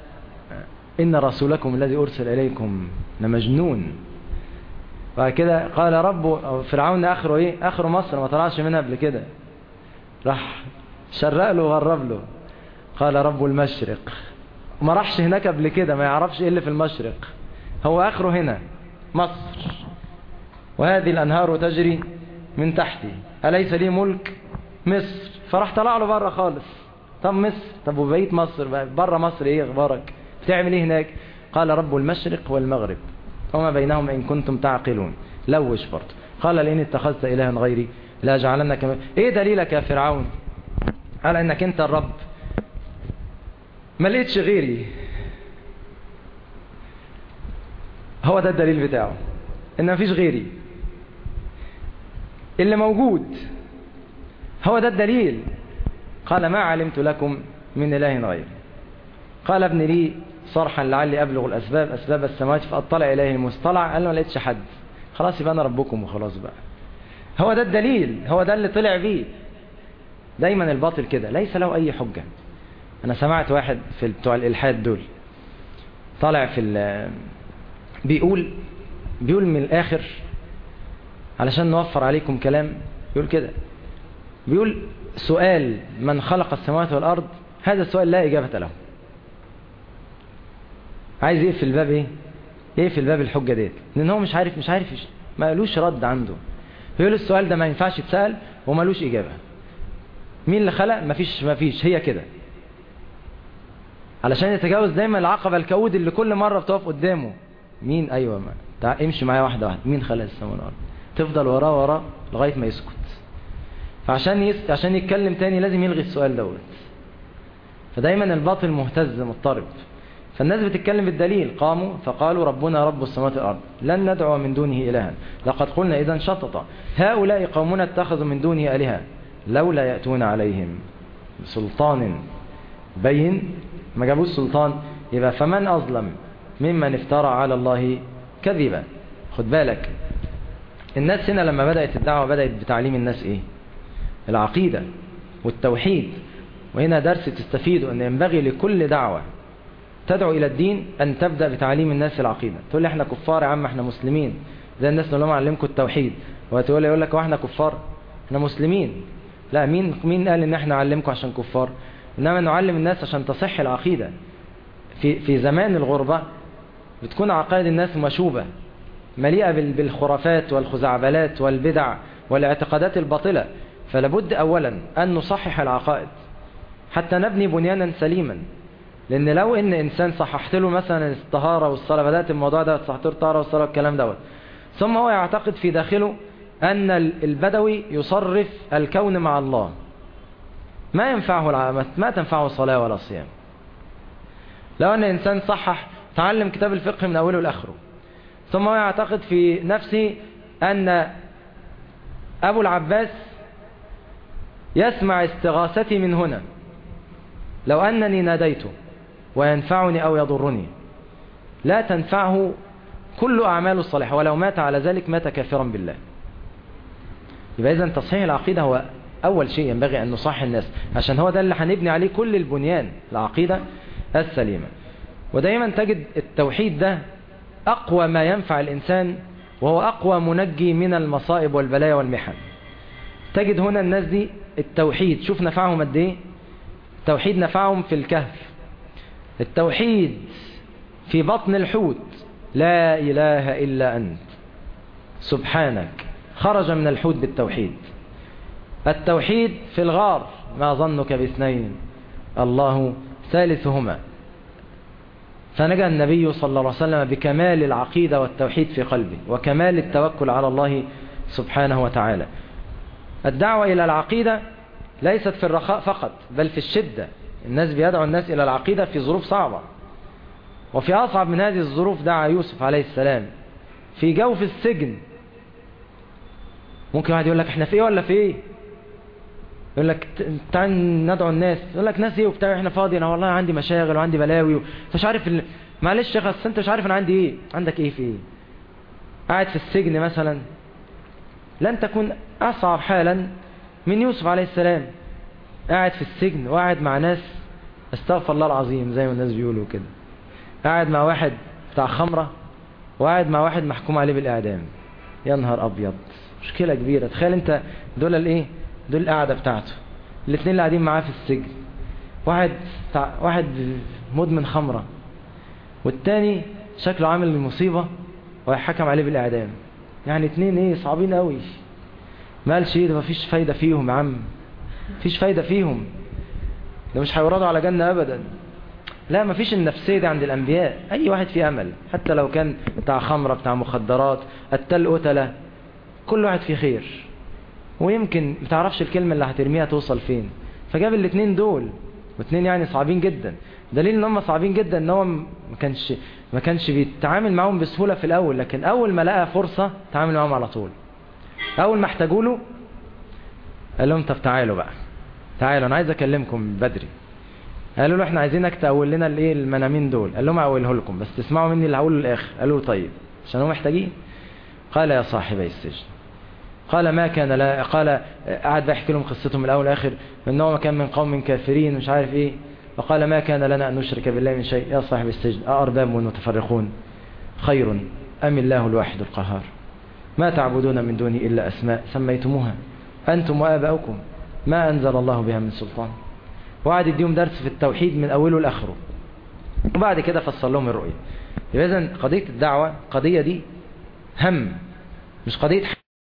إن رسولكم الذي أرسل إليكم لمجنون بعد كده قال رب فرعون آخره إيه آخره مصر ما طلعش منها قبل كده راح شرق له وغرب له قال رب المشرق ما راحش هناك قبل كده ما يعرفش ايه اللي في المشرق هو اخره هنا مصر وهذه الانهار تجري من تحتي اليس لي ملك مصر فراح طلع له بره خالص طب مصر طب وبقيه مصر بره مصر ايه اخبارك بتعمل ايه هناك قال رب المشرق والمغرب وما بينهما ان كنتم تعقلون لوش برضه قال لئن اتخذت الها غيري لا جعلنك ايه دليلك يا فرعون على انك انت الرب ما لقيتش غيري هو ده الدليل بتاعه ان مفيش غيري اللي موجود هو ده الدليل قال ما علمت لكم من اله غيري قال ابن لي صرحا لعلي ابلغ الاسباب اسباب السماوات فاطلع اليه المستطلع قال ما لقيتش حد خلاص يبقى انا ربكم وخلاص بقى هو ده الدليل هو ده اللي طلع بيه دايما الباطل كده ليس له اي حجه انا سمعت واحد في بتوع الالحاد دول طالع في بيقول بيقول من الاخر علشان نوفر عليكم كلام بيقول كده بيقول سؤال من خلق السماوات والارض هذا السؤال لا اجابه له عايز يقفل الباب ايه يقفل الباب الحجه ديت لان هو مش عارف مش عارف ما قالوش رد عنده بيقول السؤال ده ما ينفعش يتسال ومالوش اجابه مين اللي خلق مفيش مفيش هي كده علشان يتجاوز دايما العقبة الكؤود اللي كل مرة بتقف قدامه مين ايوه ما تعال امشي معايا واحده واحده مين خلق السماء والارض تفضل وراه وراه لغايه ما يسكت فعشان يس... عشان يتكلم تاني لازم يلغي السؤال دوت فدايما الباطل مهتز مضطرب فالناس بتتكلم بالدليل قاموا فقالوا ربنا رب السماوات والارض لن ندعو من دونه الها لقد قلنا اذا شططا هؤلاء قومنا اتخذوا من دونه الهه لولا ياتون عليهم بسلطان بين ما جابوش سلطان يبقى فمن اظلم ممن افترى على الله كذبا خد بالك الناس هنا لما بدأت الدعوة بدأت بتعليم الناس ايه العقيدة والتوحيد وهنا درس تستفيده ان ينبغي لكل دعوة تدعو الى الدين ان تبدأ بتعليم الناس العقيدة تقول لي احنا كفار يا عم احنا مسلمين زي الناس نقول لهم علمكم التوحيد وتقول لي يقول لك واحنا كفار احنا مسلمين لا مين مين قال ان احنا نعلمكم عشان كفار انما نعلم الناس عشان تصح العقيدة في في زمان الغربة بتكون عقائد الناس مشوبة مليئة بالخرافات والخزعبلات والبدع والاعتقادات الباطلة فلابد أولا أن نصحح العقائد حتى نبني بنيانا سليما لأن لو إن إنسان صححت له مثلا الطهارة والصلاة بدأت الموضوع ده صححت له الطهارة والصلاة والكلام دوت ثم هو يعتقد في داخله أن البدوي يصرف الكون مع الله ما ينفعه ما تنفعه صلاة ولا صيام لو أن إنسان صحح تعلم كتاب الفقه من أوله لآخره ثم هو يعتقد في نفسه أن أبو العباس يسمع استغاثتي من هنا لو أنني ناديته وينفعني أو يضرني لا تنفعه كل أعماله الصالحة ولو مات على ذلك مات كافرا بالله يبقى إذن تصحيح العقيدة هو أول شيء ينبغي أن نصحح الناس عشان هو ده اللي هنبني عليه كل البنيان العقيدة السليمة ودايما تجد التوحيد ده أقوى ما ينفع الإنسان وهو أقوى منجي من المصائب والبلايا والمحن تجد هنا الناس دي التوحيد شوف نفعهم قد ايه التوحيد نفعهم في الكهف التوحيد في بطن الحوت لا إله إلا أنت سبحانك خرج من الحوت بالتوحيد التوحيد في الغار ما ظنك باثنين الله ثالثهما فنجى النبي صلى الله عليه وسلم بكمال العقيدة والتوحيد في قلبه وكمال التوكل على الله سبحانه وتعالى الدعوة إلى العقيدة ليست في الرخاء فقط بل في الشدة الناس بيدعو الناس إلى العقيدة في ظروف صعبة وفي أصعب من هذه الظروف دعا يوسف عليه السلام في جوف السجن ممكن واحد يقول لك احنا في ايه ولا في ايه يقول لك تعال ندعو الناس يقول لك ناس ايه وبتاع احنا فاضي انا والله عندي مشاغل وعندي بلاوي انت مش عارف ال... معلش يا اخي انت مش عارف انا عندي ايه عندك ايه في ايه قاعد في السجن مثلا لن تكون اصعب حالا من يوسف عليه السلام قاعد في السجن وقاعد مع ناس استغفر الله العظيم زي ما الناس بيقولوا كده قاعد مع واحد بتاع خمرة وقاعد مع واحد محكوم عليه بالإعدام يا نهار أبيض مشكلة كبيرة تخيل انت دول الايه دول القعدة بتاعته الاثنين اللي قاعدين معاه في السجن واحد تع... واحد مدمن خمرة والتاني شكله عامل المصيبة ويحكم عليه بالإعدام يعني اتنين ايه صعبين قوي ما قالش ايه ده مفيش فايدة فيهم يا عم مفيش فايدة فيهم ده مش هيوردوا على جنة ابدا لا مفيش النفسية دي عند الانبياء اي واحد فيه امل حتى لو كان بتاع خمرة بتاع مخدرات التل قتلة كل واحد فيه خير ويمكن متعرفش الكلمة اللي هترميها توصل فين فجاب الاثنين دول واثنين يعني صعبين جدا دليل ان هم صعبين جدا ان هو ما كانش ما كانش بيتعامل معاهم بسهولة في الاول لكن اول ما لقى فرصة تعامل معاهم على طول اول ما احتاجوا له قال لهم طب تعالوا بقى تعالوا انا عايز اكلمكم بدري قالوا له احنا عايزينك تقول لنا الايه المنامين دول قال لهم اقوله لكم بس تسمعوا مني اللي هقوله الاخر قالوا له طيب عشان هم محتاجين قال يا صاحبي السجن قال ما كان لا قال قعد بيحكي لهم قصتهم من الاول والاخر انه ما كان من قوم كافرين مش عارف ايه وقال ما كان لنا ان نشرك بالله من شيء يا صاحب السجن أأرباب متفرقون خير أم الله الواحد القهار ما تعبدون من دوني إلا أسماء سميتموها أنتم وآباؤكم ما أنزل الله بها من سلطان وقعد يديهم درس في التوحيد من أوله لآخره وبعد كده فصل لهم الرؤية إذن قضية الدعوة قضية دي هم مش قضية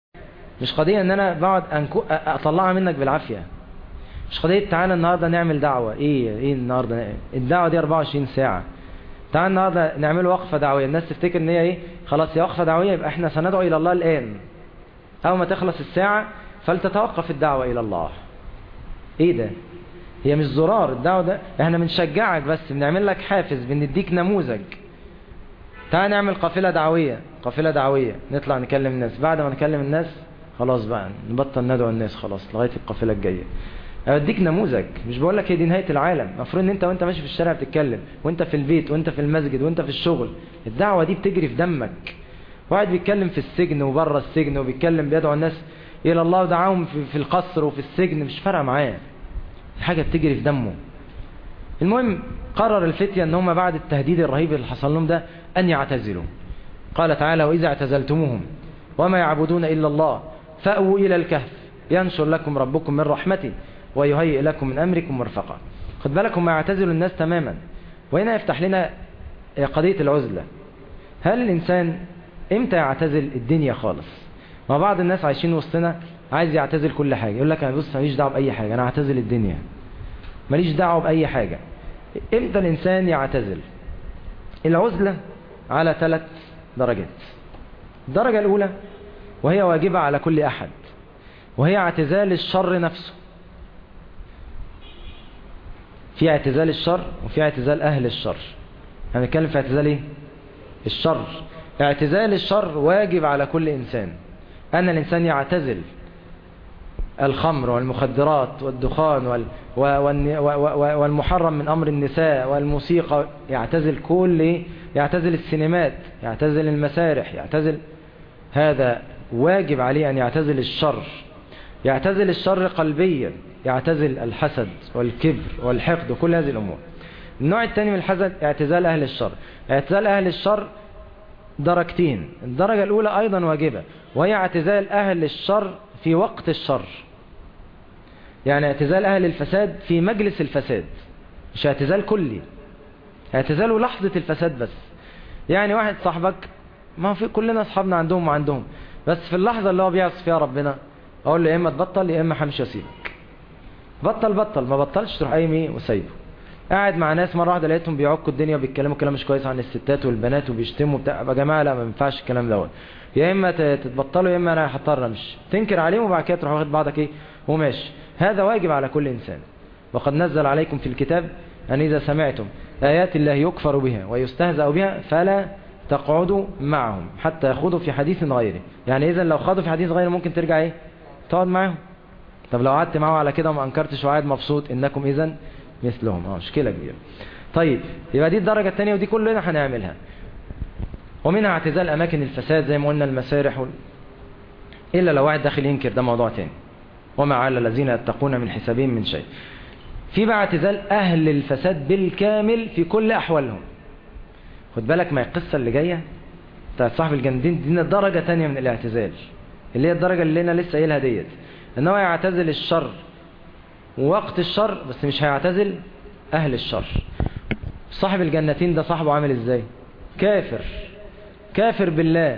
مش قضية ان انا بقعد أنكو... اطلعها منك بالعافية مش قضية تعالى النهاردة نعمل دعوة ايه ايه النهاردة الدعوة دي 24 ساعة تعال النهارده نعمل وقفة دعوية الناس تفتكر ان هي ايه خلاص هي وقفة دعوية يبقى احنا سندعو الى الله الان اول ما تخلص الساعة فلتتوقف الدعوة الى الله ايه ده هي مش زرار الدعوة ده احنا بنشجعك بس بنعمل لك حافز بنديك نموذج تعال نعمل قافلة دعوية قافلة دعوية نطلع نكلم الناس بعد ما نكلم الناس خلاص بقى نبطل ندعو الناس خلاص لغاية القافلة الجاية أديك نموذج مش بقول لك هي دي نهاية العالم المفروض ان انت وانت ماشي في الشارع بتتكلم وانت في البيت وانت في المسجد وانت في الشغل الدعوة دي بتجري في دمك واحد بيتكلم في السجن وبره السجن وبيتكلم بيدعو الناس الى الله ودعاهم في, في القصر وفي السجن مش فارقه معاه حاجة بتجري في دمه المهم قرر الفتية ان هم بعد التهديد الرهيب اللي حصل لهم ده ان يعتزلوا قال تعالى واذا اعتزلتموهم وما يعبدون الا الله فأووا الى الكهف ينشر لكم ربكم من رحمته ويهيئ لكم من امركم مرفقا خد بالك هم يعتزلوا الناس تماما وهنا يفتح لنا قضية العزلة هل الانسان امتى يعتزل الدنيا خالص ما بعض الناس عايشين وسطنا عايز يعتزل كل حاجة يقول لك انا بص ماليش دعوه باي حاجة انا اعتزل الدنيا ماليش دعوه باي حاجة امتى الانسان يعتزل العزلة على ثلاث درجات الدرجة الاولى وهي واجبة على كل احد وهي اعتزال الشر نفسه في اعتزال الشر وفي اعتزال اهل الشر هنتكلم في اعتزال ايه الشر اعتزال الشر واجب على كل انسان ان الانسان يعتزل الخمر والمخدرات والدخان وال والمحرم من أمر النساء والموسيقى يعتزل كل يعتزل السينمات يعتزل المسارح يعتزل هذا واجب عليه أن يعتزل الشر يعتزل الشر قلبيا يعتزل الحسد والكبر والحقد وكل هذه الأمور النوع الثاني من الحسد اعتزال أهل الشر اعتزال أهل الشر درجتين الدرجة الأولى أيضا واجبة وهي اعتزال أهل الشر في وقت الشر يعني اعتزال أهل الفساد في مجلس الفساد مش اعتزال كلي اعتزاله لحظة الفساد بس يعني واحد صاحبك ما في كلنا اصحابنا عندهم وعندهم بس في اللحظة اللي هو بيعصي فيها ربنا اقول له يا اما تبطل يا اما همشي اسيبك بطل بطل ما بطلش تروح قايم ايه وسايبه قاعد مع ناس مره واحده لقيتهم بيعكوا الدنيا وبيتكلموا كلام مش كويس عن الستات والبنات وبيشتموا بتاع يا جماعه لا ما ينفعش الكلام دوت يا اما تتبطلوا يا اما انا هضطر امشي تنكر عليهم وبعد كده تروح واخد بعضك ايه وماشي هذا واجب على كل انسان وقد نزل عليكم في الكتاب ان اذا سمعتم ايات الله يكفر بها ويستهزأ بها فلا تقعدوا معهم حتى يخوضوا في حديث غيره يعني اذا لو خاضوا في حديث غيره ممكن ترجع ايه تقعد معاهم طب لو قعدت معه على كده وما انكرتش وقاعد مبسوط انكم اذا مثلهم اه مشكله كبيره طيب يبقى دي الدرجه الثانيه ودي كلنا هنعملها ومنها اعتزال اماكن الفساد زي ما قلنا المسارح وال... الا لو واحد داخل ينكر ده موضوع تاني وما على الذين يتقون من حسابهم من شيء في بقى اعتزال اهل الفساد بالكامل في كل احوالهم خد بالك ما القصه اللي جايه بتاعت صاحب الجندين دي درجه ثانيه من الاعتزال اللي هي الدرجه اللي انا لسه قايلها ديت ان هو يعتزل الشر ووقت الشر بس مش هيعتزل اهل الشر صاحب الجنتين ده صاحبه عامل ازاي كافر كافر بالله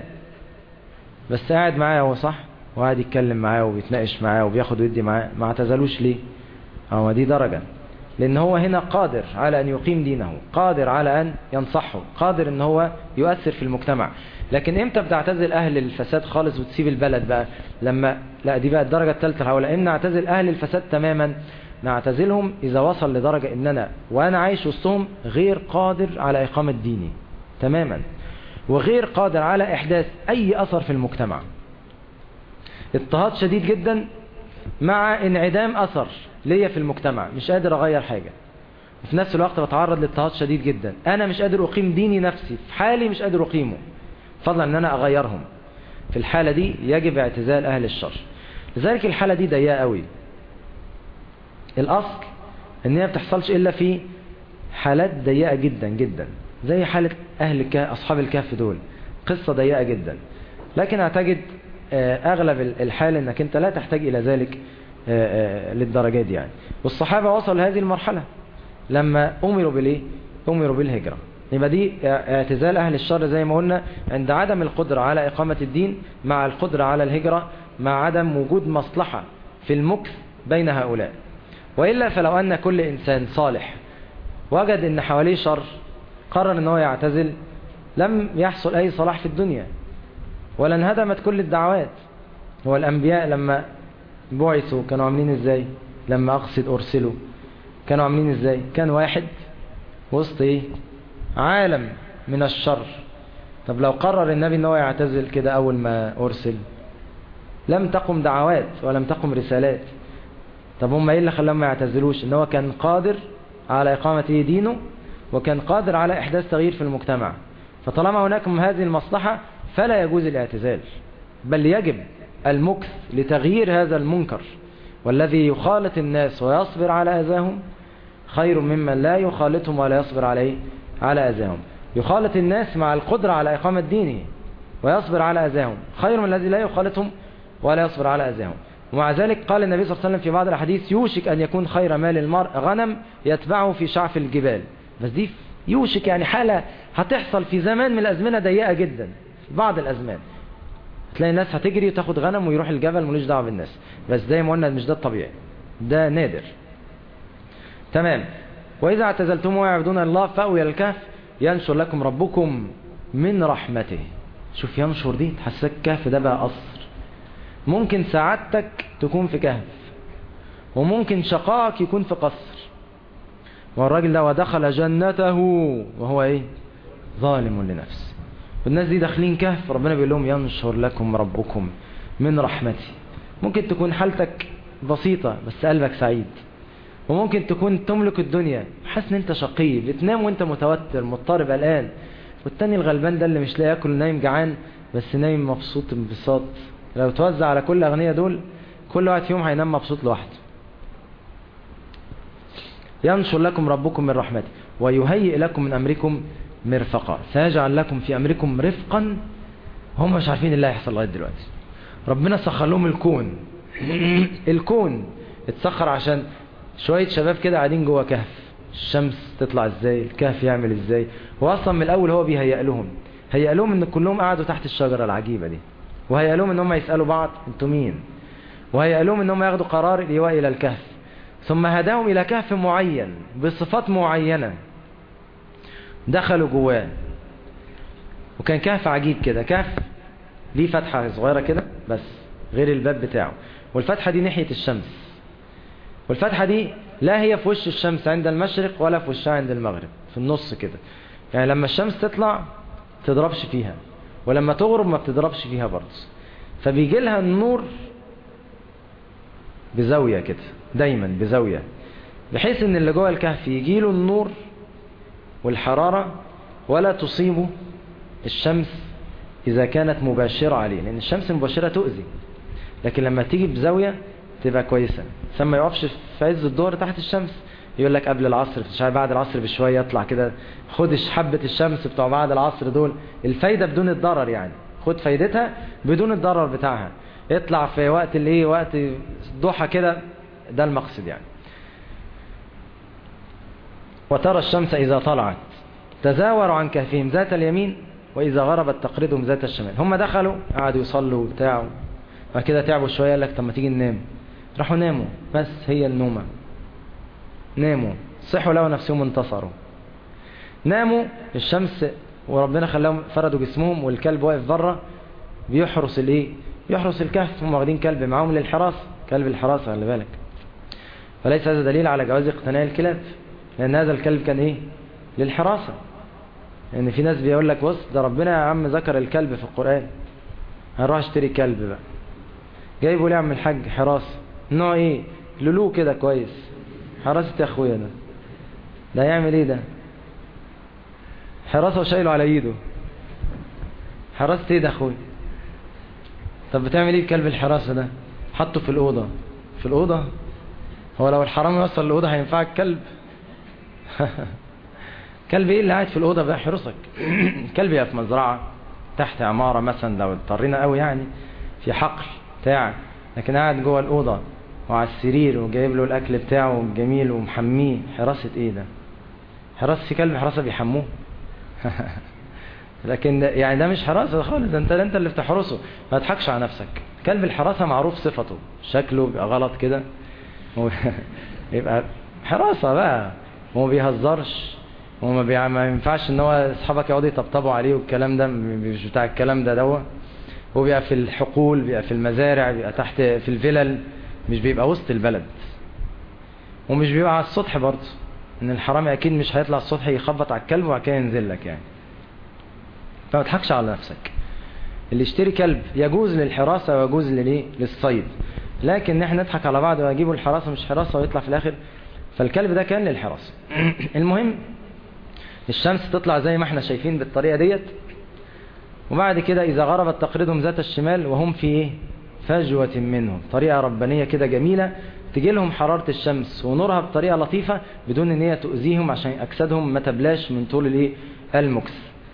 بس قاعد معاه هو صح وقاعد يتكلم معاه وبيتناقش معاه وبياخد ويدي معاه ما اعتزلوش ليه هو دي درجة لان هو هنا قادر على ان يقيم دينه قادر على ان ينصحه قادر ان هو يؤثر في المجتمع لكن امتى بتعتزل اهل الفساد خالص وتسيب البلد بقى لما لا دي بقى الدرجة الثالثة هقولها ان نعتزل اهل الفساد تماما نعتزلهم اذا وصل لدرجة ان انا وانا عايش وسطهم غير قادر على اقامة ديني تماما وغير قادر على احداث اي اثر في المجتمع اضطهاد شديد جدا مع انعدام اثر ليا في المجتمع مش قادر اغير حاجة وفي نفس الوقت بتعرض لاضطهاد شديد جدا انا مش قادر اقيم ديني نفسي في حالي مش قادر اقيمه فضلا ان انا اغيرهم في الحالة دي يجب اعتزال اهل الشر لذلك الحالة دي ضيقة قوي الاصل ان هي بتحصلش الا في حالات ضيقة جدا جدا زي حالة اهل الكهف اصحاب الكهف دول قصة ضيقة جدا لكن اعتقد اغلب الحال انك انت لا تحتاج الى ذلك للدرجات دي يعني والصحابة وصلوا لهذه المرحلة لما امروا بالايه امروا بالهجرة يبقى دي اعتزال اهل الشر زي ما قلنا عند عدم القدرة على اقامة الدين مع القدرة على الهجرة مع عدم وجود مصلحة في المكث بين هؤلاء وإلا فلو أن كل إنسان صالح وجد أن حواليه شر قرر ان هو يعتزل لم يحصل اي صلاح في الدنيا ولا انهدمت كل الدعوات هو الانبياء لما بعثوا كانوا عاملين ازاي لما اقصد ارسلوا كانوا عاملين ازاي كان واحد وسط ايه عالم من الشر طب لو قرر النبي ان هو يعتزل كده اول ما ارسل لم تقم دعوات ولم تقم رسالات طب هم ايه اللي خلاهم ما يعتزلوش ان هو كان قادر على اقامة دينه وكان قادر على احداث تغيير في المجتمع فطالما هناك هذه المصلحة فلا يجوز الاعتزال بل يجب المكث لتغيير هذا المنكر والذي يخالط الناس ويصبر على أذاهم خير ممن لا يخالطهم ولا يصبر عليه على أذاهم يخالط الناس مع القدرة على إقامة دينه ويصبر على أذاهم خير من الذي لا يخالطهم ولا يصبر على أذاهم ومع ذلك قال النبي صلى الله عليه وسلم في بعض الأحاديث يوشك أن يكون خير مال المرء غنم يتبعه في شعف الجبال بس دي يوشك يعني حالة هتحصل في زمان من الأزمنة ضيقة جدا في بعض الأزمان تلاقي الناس هتجري وتاخد غنم ويروح الجبل ملوش دعوه بالناس بس زي ما قلنا مش ده الطبيعي ده نادر تمام وإذا اعتزلتم ويعبدون الله فأوي الكهف ينشر لكم ربكم من رحمته شوف ينشر دي تحسك كهف ده بقى قصر ممكن سعادتك تكون في كهف وممكن شقائك يكون في قصر والراجل ده ودخل جنته وهو ايه ظالم لنفسه والناس دي داخلين كهف ربنا بيقول لهم ينشر لكم ربكم من رحمتي ممكن تكون حالتك بسيطة بس قلبك سعيد وممكن تكون تملك الدنيا حاسس ان انت شقي بتنام وانت متوتر مضطرب قلقان والتاني الغلبان ده اللي مش لاقي ياكل نايم جعان بس نايم مبسوط انبساط لو توزع على كل الاغنياء دول كل واحد فيهم هينام مبسوط لوحده ينشر لكم ربكم من رحمته ويهيئ لكم من امركم مرفقا سيجعل لكم في امركم رفقا هم مش عارفين اللي هيحصل لغايه دلوقتي ربنا سخر لهم الكون الكون اتسخر عشان شويه شباب كده قاعدين جوه كهف الشمس تطلع ازاي الكهف يعمل ازاي هو اصلا من الاول هو بيهيئ لهم هيئ لهم ان كلهم قعدوا تحت الشجره العجيبه دي وهيئ لهم ان هم يسالوا بعض انتوا مين وهيئ لهم ان هم ياخدوا قرار الايواء الى الكهف ثم هداهم الى كهف معين بصفات معينه دخلوا جواه وكان كهف عجيب كده كهف ليه فتحة صغيرة كده بس غير الباب بتاعه والفتحة دي ناحية الشمس والفتحة دي لا هي في وش الشمس عند المشرق ولا في وشها عند المغرب في النص كده يعني لما الشمس تطلع تضربش فيها ولما تغرب ما بتضربش فيها برضه فبيجي لها النور بزاوية كده دايما بزاوية بحيث ان اللي جوه الكهف يجي له النور والحرارة ولا تصيبه الشمس إذا كانت مباشرة عليه لأن الشمس مباشرة تؤذي لكن لما تيجي بزاوية تبقى كويسة ثم يقفش في عز الظهر تحت الشمس يقول لك قبل العصر مش بعد العصر بشوية يطلع كده خد حبة الشمس بتوع بعد العصر دول الفايدة بدون الضرر يعني خد فايدتها بدون الضرر بتاعها اطلع في وقت اللي ايه وقت ضحى كده ده المقصد يعني وترى الشمس إذا طلعت تزاوروا عن كهفهم ذات اليمين وإذا غربت تقرضهم ذات الشمال هم دخلوا قعدوا يصلوا وبتاعوا بعد كده تعبوا شوية قال لك طب ما تيجي ننام راحوا ناموا بس هي النومة ناموا صحوا لقوا نفسهم انتصروا ناموا الشمس وربنا خلاهم فردوا جسمهم والكلب واقف بره بيحرس الايه بيحرس الكهف هم واخدين كلب معاهم للحراسة كلب الحراسة خلي بالك فليس هذا دليل على جواز اقتناء الكلاب لأن هذا الكلب كان إيه للحراسة لأن يعني في ناس بيقول لك بص ده ربنا يا عم ذكر الكلب في القرآن هنروح اشتري كلب بقى جايبه ليه يا عم الحاج حراسة نوع ايه لولو كده كويس حراسة يا اخويا ده ده هيعمل ايه ده حراسة وشايله على ايده حراسة ايه ده اخويا طب بتعمل ايه كلب الحراسة ده حطه في الأوضة في الأوضة هو لو الحرام يوصل الأوضة هينفعك كلب كلب ايه اللي قاعد في الأوضة بقى يحرسك كلب يبقى في مزرعة تحت عمارة مثلا لو اضطرينا قوي يعني في حقل بتاع لكن قاعد جوه الأوضة وعلى السرير وجايب له الأكل بتاعه جميل ومحميه حراسة ايه ده حراسة في كلب حراسة بيحموه لكن يعني ده مش حراسة خالص ده انت انت اللي بتحرسه ما تضحكش على نفسك كلب الحراسة معروف صفته شكله بيبقى غلط كده يبقى حراسة بقى وما بيهزرش هو ما, بيع... ما ينفعش ان هو اصحابك يقعدوا يطبطبوا عليه والكلام ده مش بتاع الكلام ده دوا هو بيبقى في الحقول بيبقى في المزارع بيبقى تحت في الفلل مش بيبقى وسط البلد ومش بيبقى على السطح برضه ان الحرامي اكيد مش هيطلع السطح يخبط على الكلب وبعد كده ينزل لك يعني فما تضحكش على نفسك اللي يشتري كلب يجوز للحراسة ويجوز لليه للصيد لكن احنا نضحك على بعض ويجيبوا الحراسة مش حراسة ويطلع في الاخر فالكلب ده كان للحراسة المهم الشمس تطلع زي ما احنا شايفين بالطريقة ديت وبعد كده اذا غربت تقرضهم ذات الشمال وهم في ايه فجوة منهم طريقة ربانية كده جميلة تجي لهم حرارة الشمس ونورها بطريقة لطيفة بدون ان هي تؤذيهم عشان اجسادهم ما تبلاش من طول الايه المكس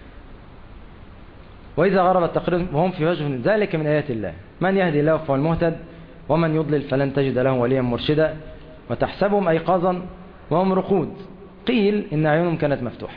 وإذا غربت تقريبا وهم في وجه ذلك من آيات الله من يهدي الله فهو المهتد ومن يضلل فلن تجد له وليا مرشدا وتحسبهم أيقاظا وهم رقود قيل إن أعينهم كانت مفتوحة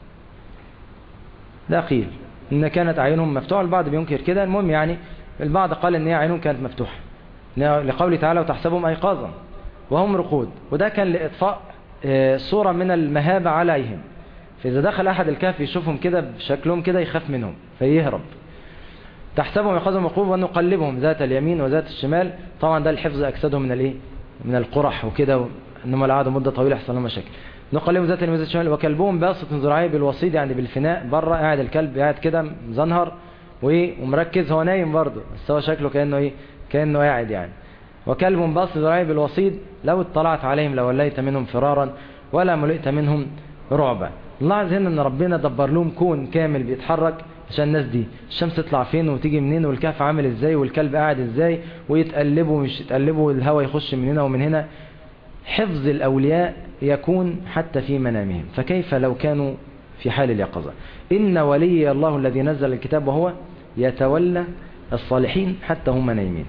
لا قيل إن كانت أعينهم مفتوحة البعض بينكر كده المهم يعني البعض قال إن هي أعينهم كانت مفتوحة لقوله تعالى وتحسبهم أيقاظا وهم رقود وده كان لإطفاء صورة من المهابة عليهم فإذا دخل أحد الكهف يشوفهم كده بشكلهم كده يخاف منهم فيهرب تحسبهم يأخذهم عقوب ونقلبهم ذات اليمين وذات الشمال طبعا ده الحفظ أجسادهم من الايه من القرح وكده انهم قعدوا مدة طويلة يحصل لهم مشاكل نقلبهم ذات اليمين وذات الشمال وكلبهم باسط ذراعيه بالوسيط يعني بالفناء بره قاعد الكلب قاعد كده مزنهر وايه ومركز هو نايم برضه بس هو شكله كأنه ايه كأنه قاعد يعني وكلب باسط ذراعيه بالوسيط لو اطلعت عليهم لوليت منهم فرارا ولا ملئت منهم رعبا نلاحظ هنا ان ربنا دبر لهم كون كامل بيتحرك عشان الناس دي الشمس تطلع فين وتيجي منين والكهف عامل ازاي والكلب قاعد ازاي ويتقلبوا مش يتقلبوا الهواء يخش من هنا ومن هنا حفظ الاولياء يكون حتى في منامهم فكيف لو كانوا في حال اليقظة إن ولي الله الذي نزل الكتاب وهو يتولى الصالحين حتى هم نايمين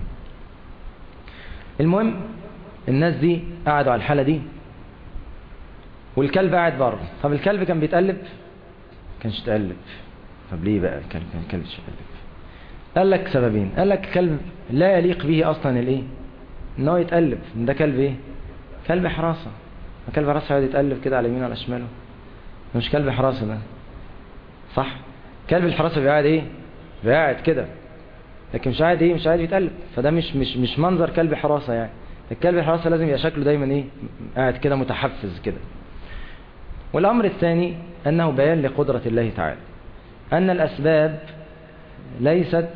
المهم الناس دي قعدوا على الحالة دي والكلب قاعد بره طب الكلب كان بيتقلب كانش يتقلب طب ليه بقى الكلب كان الكلب مش يتقلب قال لك سببين قال لك كلب لا يليق به اصلا الايه ان هو يتقلب ده كلب ايه كلب حراسه كلب حراسه يقعد يتقلب كده على يمينه وعلى شماله مش كلب حراسه ده صح كلب الحراسه بيقعد ايه بيقعد كده لكن مش قاعد ايه مش قاعد يتقلب فده مش مش مش منظر كلب حراسه يعني الكلب الحراسه لازم يبقى شكله دايما ايه قاعد كده متحفز كده والأمر الثاني أنه بيان لقدرة الله تعالى أن الأسباب ليست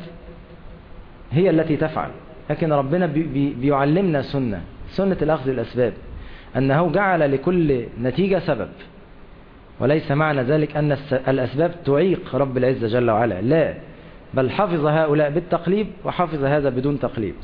هي التي تفعل لكن ربنا بي بي بيعلمنا سنة سنة الأخذ الأسباب أنه جعل لكل نتيجة سبب وليس معنى ذلك أن الأسباب تعيق رب العزة جل وعلا لا بل حفظ هؤلاء بالتقليب وحفظ هذا بدون تقليب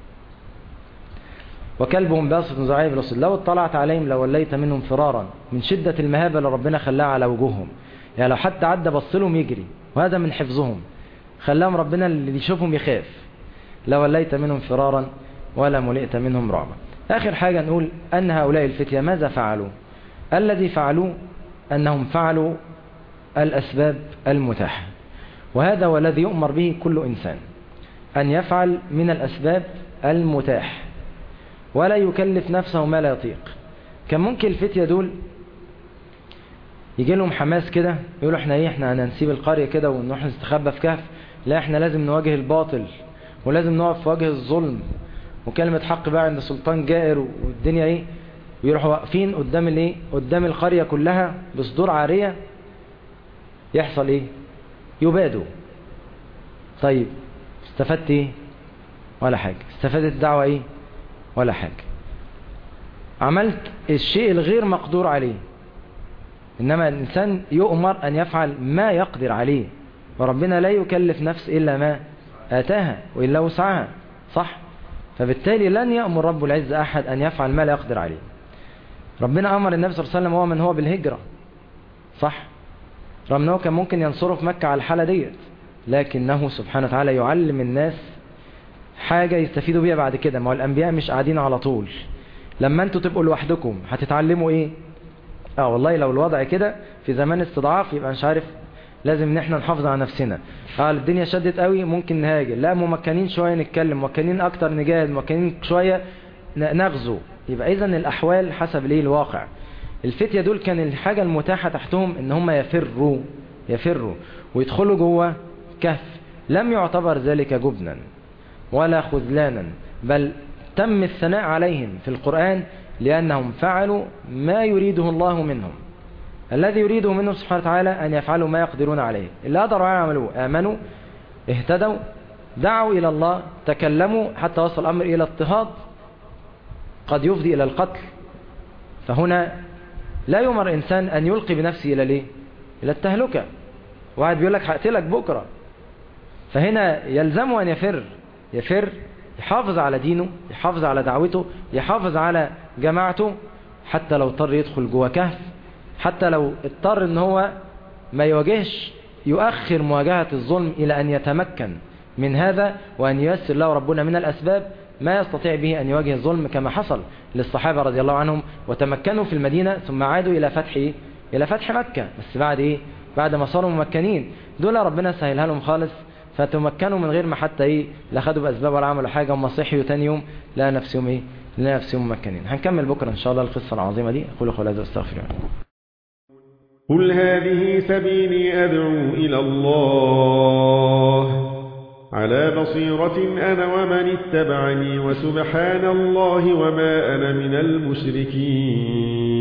وكلبهم باسط ذراعيه بالوسط لو اطلعت عليهم لوليت منهم فرارا من شدة المهابة اللي ربنا خلاها على وجوههم يعني لو حتى عدى بص لهم يجري وهذا من حفظهم خلاهم ربنا اللي يشوفهم يخاف لوليت منهم فرارا ولا ملئت منهم رعبا آخر حاجة نقول أن هؤلاء الفتية ماذا فعلوا الذي فعلوه أنهم فعلوا الأسباب المتاحة وهذا هو الذي يؤمر به كل إنسان أن يفعل من الأسباب المتاح ولا يكلف نفسه ما لا يطيق كان ممكن الفتية دول يجي لهم حماس كده يقولوا احنا ايه احنا هنسيب القرية كده ونروح نستخبى في كهف لا احنا لازم نواجه الباطل ولازم نقف في وجه الظلم وكلمة حق بقى عند سلطان جائر والدنيا ايه ويروحوا واقفين قدام الايه قدام القرية كلها بصدور عارية يحصل ايه يبادوا طيب استفدت ايه ولا حاجة استفادت الدعوة ايه ولا حاجة عملت الشيء الغير مقدور عليه إنما الإنسان يؤمر أن يفعل ما يقدر عليه وربنا لا يكلف نفس إلا ما آتاها وإلا وسعها صح فبالتالي لن يأمر رب العزة أحد أن يفعل ما لا يقدر عليه ربنا أمر النبي صلى الله عليه وسلم هو من هو بالهجرة صح رغم أنه كان ممكن ينصره في مكة على الحالة ديت لكنه سبحانه وتعالى يعلم الناس حاجة يستفيدوا بيها بعد كده ما هو الأنبياء مش قاعدين على طول لما انتوا تبقوا لوحدكم هتتعلموا ايه اه والله لو الوضع كده في زمان استضعاف يبقى مش عارف لازم ان احنا نحافظ على نفسنا اه الدنيا شدت قوي ممكن نهاجر لا ممكنين شوية نتكلم ممكنين اكتر نجاهد ممكنين شوية نغزو يبقى اذا الاحوال حسب ليه الواقع الفتية دول كان الحاجة المتاحة تحتهم ان هم يفروا يفروا ويدخلوا جوه كهف لم يعتبر ذلك جبنا ولا خذلانا بل تم الثناء عليهم في القرآن لأنهم فعلوا ما يريده الله منهم الذي يريده منهم سبحانه وتعالى أن يفعلوا ما يقدرون عليه اللي قدروا يعملوه آمنوا اهتدوا دعوا إلى الله تكلموا حتى وصل الأمر إلى اضطهاد قد يفضي إلى القتل فهنا لا يمر إنسان أن يلقي بنفسه إلى ليه إلى التهلكة واحد بيقول لك هقتلك بكرة فهنا يلزمه أن يفر يفر يحافظ على دينه يحافظ على دعوته يحافظ على جماعته حتى لو اضطر يدخل جوه كهف حتى لو اضطر ان هو ما يواجهش يؤخر مواجهة الظلم إلى أن يتمكن من هذا وأن ييسر له ربنا من الأسباب ما يستطيع به أن يواجه الظلم كما حصل للصحابة رضي الله عنهم وتمكنوا في المدينة ثم عادوا إلى فتح إيه؟ إلى فتح مكة بس بعد إيه بعد ما صاروا ممكنين دول ربنا سهلها لهم خالص فتمكنوا من غير ما حتى إيه لا خدوا بأسباب ولا عملوا حاجة هم صحيوا تاني يوم لا نفسهم إيه لا نفسهم ممكنين هنكمل بكرة إن شاء الله القصة العظيمة دي أقول قولي هذا أستغفر الله قل هذه سبيلي أدعو إلى الله على بصيرة أنا ومن اتبعني وسبحان الله وما أنا من المشركين